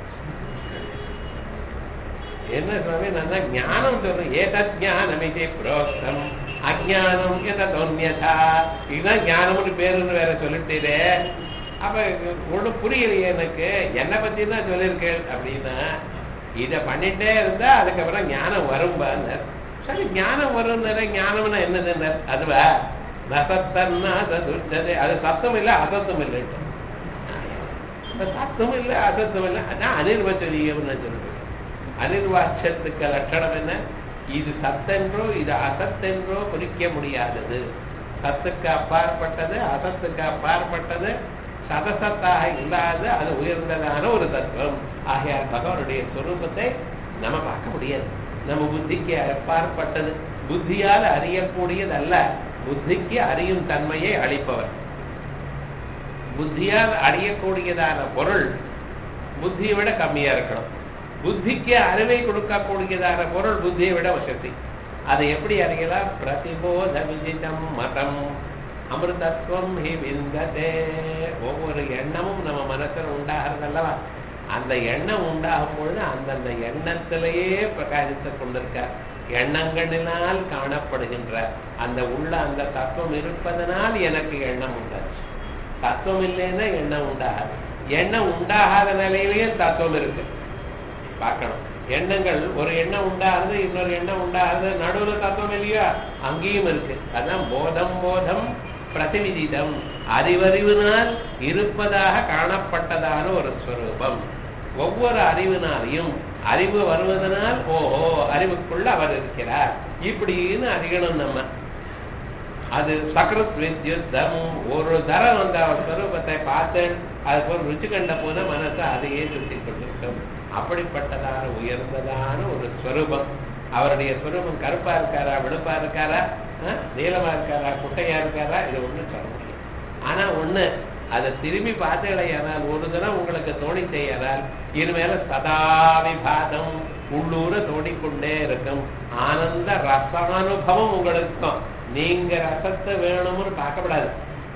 என்ன சுவாமி நான் தான் ஞானம் சொல்றேன் ஏதத் ஞானம் இது புரோக்தம் அஜானம் எதொன்யதா இதுதான் ஞானம்னு பேருன்னு வேற சொல்லிட்டீரே அப்ப ஒன்றும் புரியலையே எனக்கு என்னை பத்தி தான் சொல்லியிருக்கேன் அப்படின்னா இதை பண்ணிட்டே இருந்தா அதுக்கப்புறம் ஞானம் வரும்பான்னு சரி ஞானம் வரும்னால ஞானம்னா என்னதுன்னு அதுவா நசத்தன்னா துர்ச்சதே அது சத்தம் இல்லை அசத்தம் இல்லை சத்தம் இல்லை அசத்தம் இல்லை அதான் அனிர்வச்சனீயம்னு சொல்றேன் அனிர்வாட்சத்துக்கு லட்சணம் என்ன இது சத்தென்றோ இது அசத்தென்றோ குறிக்க முடியாதது சத்துக்கு அப்பாற்பட்டது அசத்துக்கு அப்பாற்பட்டது சதசத்தாக இல்லாத அது உயர்ந்ததான ஒரு தத்துவம் ஆகையால் பகவானுடைய சொரூபத்தை நம்ம பார்க்க முடியாது நம்ம புத்திக்கு அப்பாற்பட்டது புத்தியால் அறியக்கூடியது அல்ல புத்திக்கு அறியும் தன்மையை அளிப்பவர் புத்தியால் அறியக்கூடியதான பொருள் புத்தியை விட கம்மியா இருக்கணும் புத்திக்கு அறிவை கொடுக்கக்கூடியதான பொருள் புத்தியை விட வசதி அதை எப்படி அறியலாம் பிரதிபோத விஜிதம் மதம் அமிர்தத்துவம் ஹி விந்ததே ஒவ்வொரு எண்ணமும் நம்ம மனசுல உண்டாகிறது அல்லவா அந்த எண்ணம் உண்டாகும் பொழுது அந்தந்த எண்ணத்திலேயே பிரகாசித்துக் கொண்டிருக்கார் எண்ணங்களினால் காணப்படுகின்ற அந்த உள்ள அந்த தத்துவம் இருப்பதனால் எனக்கு எண்ணம் உண்டாச்சு தத்துவம் இல்லைன்னா எண்ணம் உண்டாகாது எண்ணம் உண்டாகாத நிலையிலேயே தத்துவம் இருக்கு பார்க்கணும் எண்ணங்கள் ஒரு எண்ணம் உண்டாகுது இன்னொரு எண்ணம் உண்டாகுது நடுவுல தத்துவம் இல்லையா அங்கேயும் இருக்கு அதான் போதம் போதம் பிரதிவிதிதம் அறிவறிவினால் இருப்பதாக காணப்பட்டதான ஒரு ஸ்வரூபம் ஒவ்வொரு அறிவினாலையும் அறிவு வருவதனால் ஓஹோ அறிவுக்குள்ள அவர் இருக்கிறார் இப்படின்னு அறியணும் நம்ம அது சக்ரத் வித்யுத்தம் ஒரு தரம் அந்த ஸ்வரூபத்தை பார்த்து அதுக்கு ஒரு ருச்சி கண்ட போது மனசை அதையே சுத்தி கொண்டிருக்கும் அப்படிப்பட்டதான உயர்ந்ததான ஒரு ஸ்வரூபம் அவருடைய ஸ்வரூபம் கருப்பா இருக்காரா வெளுப்பா இருக்காரா நீளமா இருக்காரா குட்டையா இருக்காரா இது ஒண்ணும் சொல்ல முடியும் ஆனா ஒண்ணு அதை திரும்பி பார்த்தீங்களேயானால் ஒரு தினம் உங்களுக்கு தோணித்தேயானால் இனிமேல சதா விபாதம் உள்ளூர தோணிக்கொண்டே இருக்கும் ஆனந்த ரசானுபவம் உங்களுக்கும் நீங்க ரசத்தை வேணும்னு பார்க்கப்படாது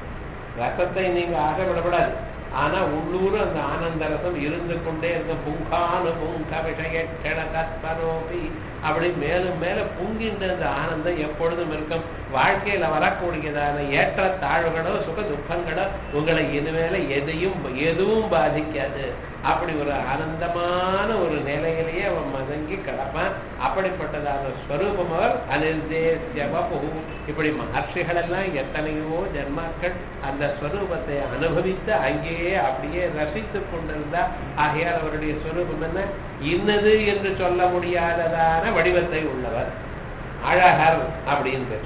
ரசத்தை நீங்க ஆசைப்படப்படாது ஆனா உள்ளூர் அந்த ஆனந்த ரசம் இருந்து கொண்டே இருக்க புங்கானு புங்க விஷய தத்பரோபி அப்படி மேலும் மேல புங்கின்ற அந்த ஆனந்தம் எப்பொழுதும் இருக்கும் வாழ்க்கையில வரக்கூடியதான ஏற்ற தாழ்வுகளோ சுக துக்கங்களோ உங்களை இனிமேல எதையும் எதுவும் பாதிக்காது அப்படி ஒரு ஆனந்தமான ஒரு நிலையிலேயே அவன் மதங்கி கிடப்பான் அப்படிப்பட்டதான ஸ்வரூபம் அவர் அனிர்தேசியவபு இப்படி மகர்ஷிகள் எல்லாம் எத்தனையோ ஜென்மாக்கள் அந்த ஸ்வரூபத்தை அனுபவித்து அங்கேயே அப்படியே ரசித்துக் கொண்டிருந்தா ஆகையால் அவருடைய ஸ்வரூபம் என்ன இன்னது என்று சொல்ல முடியாததான வடிவத்தை உள்ளவர் அழகர் அப்படின்னு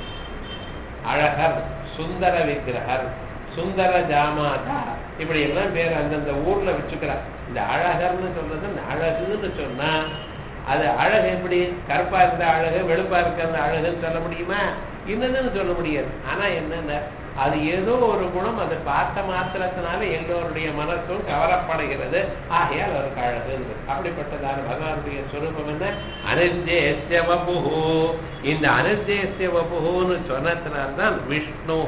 அழகர் சுந்தர விக்கிரகர் சுந்தர ஜாமாதா இப்படி எல்லாம் பேர் அந்தந்த ஊர்ல வச்சுக்கிறார் இந்த அழகர்னு சொல்றது இந்த அழகுன்னு சொன்னா அது அழகு எப்படி கருப்பா இருந்த அழகு வெளுப்பா இருக்க அந்த அழகுன்னு சொல்ல முடியுமா இன்னதுன்னு சொல்ல முடியாது ஆனா என்னென்ன அது ஏதோ ஒரு குணம் அதை பார்த்த மாத்திரத்தினால எல்லோருடைய மனசும் கவரப்படுகிறது ஆகையால் அவருக்கு அழகு அப்படிப்பட்டதான பகவானுடைய ஸ்வரூபம் என்ன அனிர்தேசிய வபுகு இந்த அனிர்தேசிய வபுகுன்னு சொன்னதுனால்தான் விஷ்ணு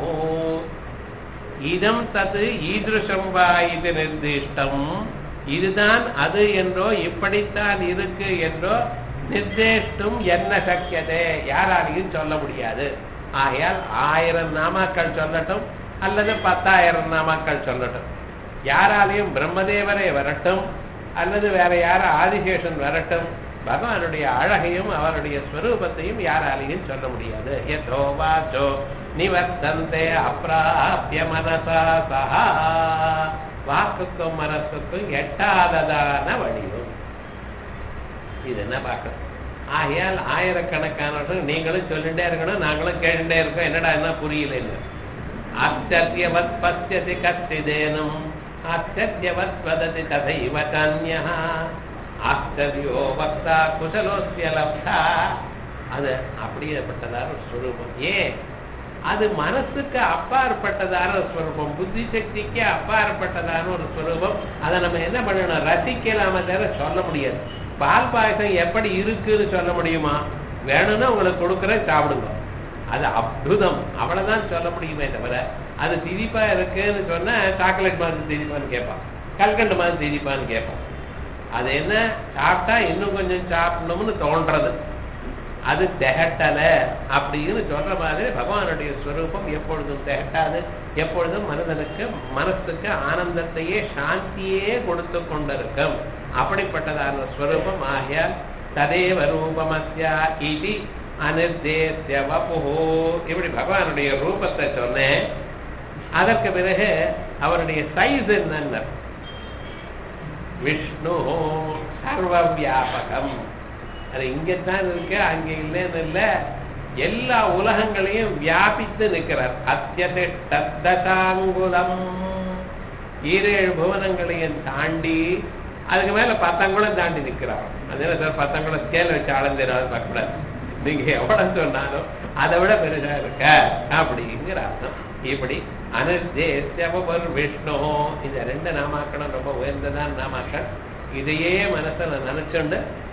இதம் தது ஈதிருஷம் வா இது நிர்திஷ்டம் இதுதான் அது என்றோ இப்படித்தான் இருக்கு என்றோ நிர்தேஷ்டும் என்ன சக்கியதே யாராலையும் சொல்ல முடியாது ஆகையால் ஆயிரம் நாமாக்கள் சொல்லட்டும் அல்லது பத்தாயிரம் நாமாக்கள் சொல்லட்டும் யாராலையும் பிரம்மதேவரே வரட்டும் அல்லது வேற யார ஆதிசேஷன் வரட்டும் பகவானுடைய அழகையும் அவருடைய ஸ்வரூபத்தையும் யாராலையும் சொல்ல முடியாது எதோ வாச்சோ நிவர்த்தந்தே அப்பிராபிய மனசா சஹா வாக்குக்கும் மனசுக்கும் எட்டாததான வடிவம் இது என்ன பார்க்கணும் ஆகையால் ஆயிரக்கணக்கான வருஷம் நீங்களும் சொல்லிட்டே இருக்கணும் நாங்களும் கேட்டுட்டே இருக்கோம் என்னடா என்ன புரியல ஆச்சரியவத் பசியதி கச்சிதேனும் ஆச்சரியவத் வததி ததைவ கான்யா ஆச்சரியோ வக்தா குசலோசிய லப்தா அது அப்படியேப்பட்டதான ஒரு ஸ்வரூபம் ஏன் அது மனசுக்கு அப்பாற்பட்டதான ஒரு ஸ்வரூபம் புத்தி சக்திக்கு அப்பாற்பட்டதான ஒரு ஸ்வரூபம் அதை நம்ம என்ன பண்ணணும் ரசிக்கலாம தவிர சொல்ல முடியாது பால் பாயசம் எப்படி இருக்குன்னு சொல்ல முடியுமா வேணும்னா உங்களுக்கு கொடுக்குறேன் சாப்பிடுங்க அது அற்புதம் அவ்வளவுதான் சொல்ல முடியுமே தவிர அது திதிப்பா இருக்குன்னு சொன்னா சாக்லேட் மாதிரி திதிப்பான்னு கேட்பான் கல்கண்டு மாதிரி திதிப்பான்னு கேட்பான் அது என்ன சாப்பிட்டா இன்னும் கொஞ்சம் சாப்பிடணும்னு தோன்றது அது திகட்டல அப்படின்னு சொல்ற மாதிரி பகவானுடைய ஸ்வரூபம் எப்பொழுதும் திகட்டாது எப்பொழுதும் மனிதனுக்கு மனசுக்கு ஆனந்தத்தையே சாந்தியே கொடுத்து கொண்டிருக்கும் அப்படிப்பட்டதான ஸ்வரூபம் ஆகியால் ததேவ ரூபமஸ்யா இது அனிர்தேசிய வபுஹோ இப்படி பகவானுடைய ரூபத்தை சொன்னேன் அதற்கு பிறகு அவருடைய சைஸ் என்னன்னு விஷ்ணு சர்வ வியாபகம் அது இங்கத்தான் இருக்கு அங்க இல்லைன்னு இல்ல எல்லா உலகங்களையும் வியாபித்து நிற்கிறார் அத்தியதிஷ்டத்தாங்குலம் ஈரேழு புவனங்களையும் தாண்டி அதுக்கு மேல பத்தங்குளம் தாண்டி நிற்கிறார் அதனால சார் பத்தங்குளம் ஸ்கேல் வச்சு அளந்துடாது பார்க்கக்கூடாது நீங்க எவ்வளவு சொன்னாலும் அதை விட பெருசா இருக்க அப்படிங்கிற அர்த்தம் இப்படி அனர்ஜேசியவர் விஷ்ணு இந்த ரெண்டு நாமாக்களும் ரொம்ப உயர்ந்ததான் நாமாக்கள் இதையே மனசுல நினைச்சுண்டு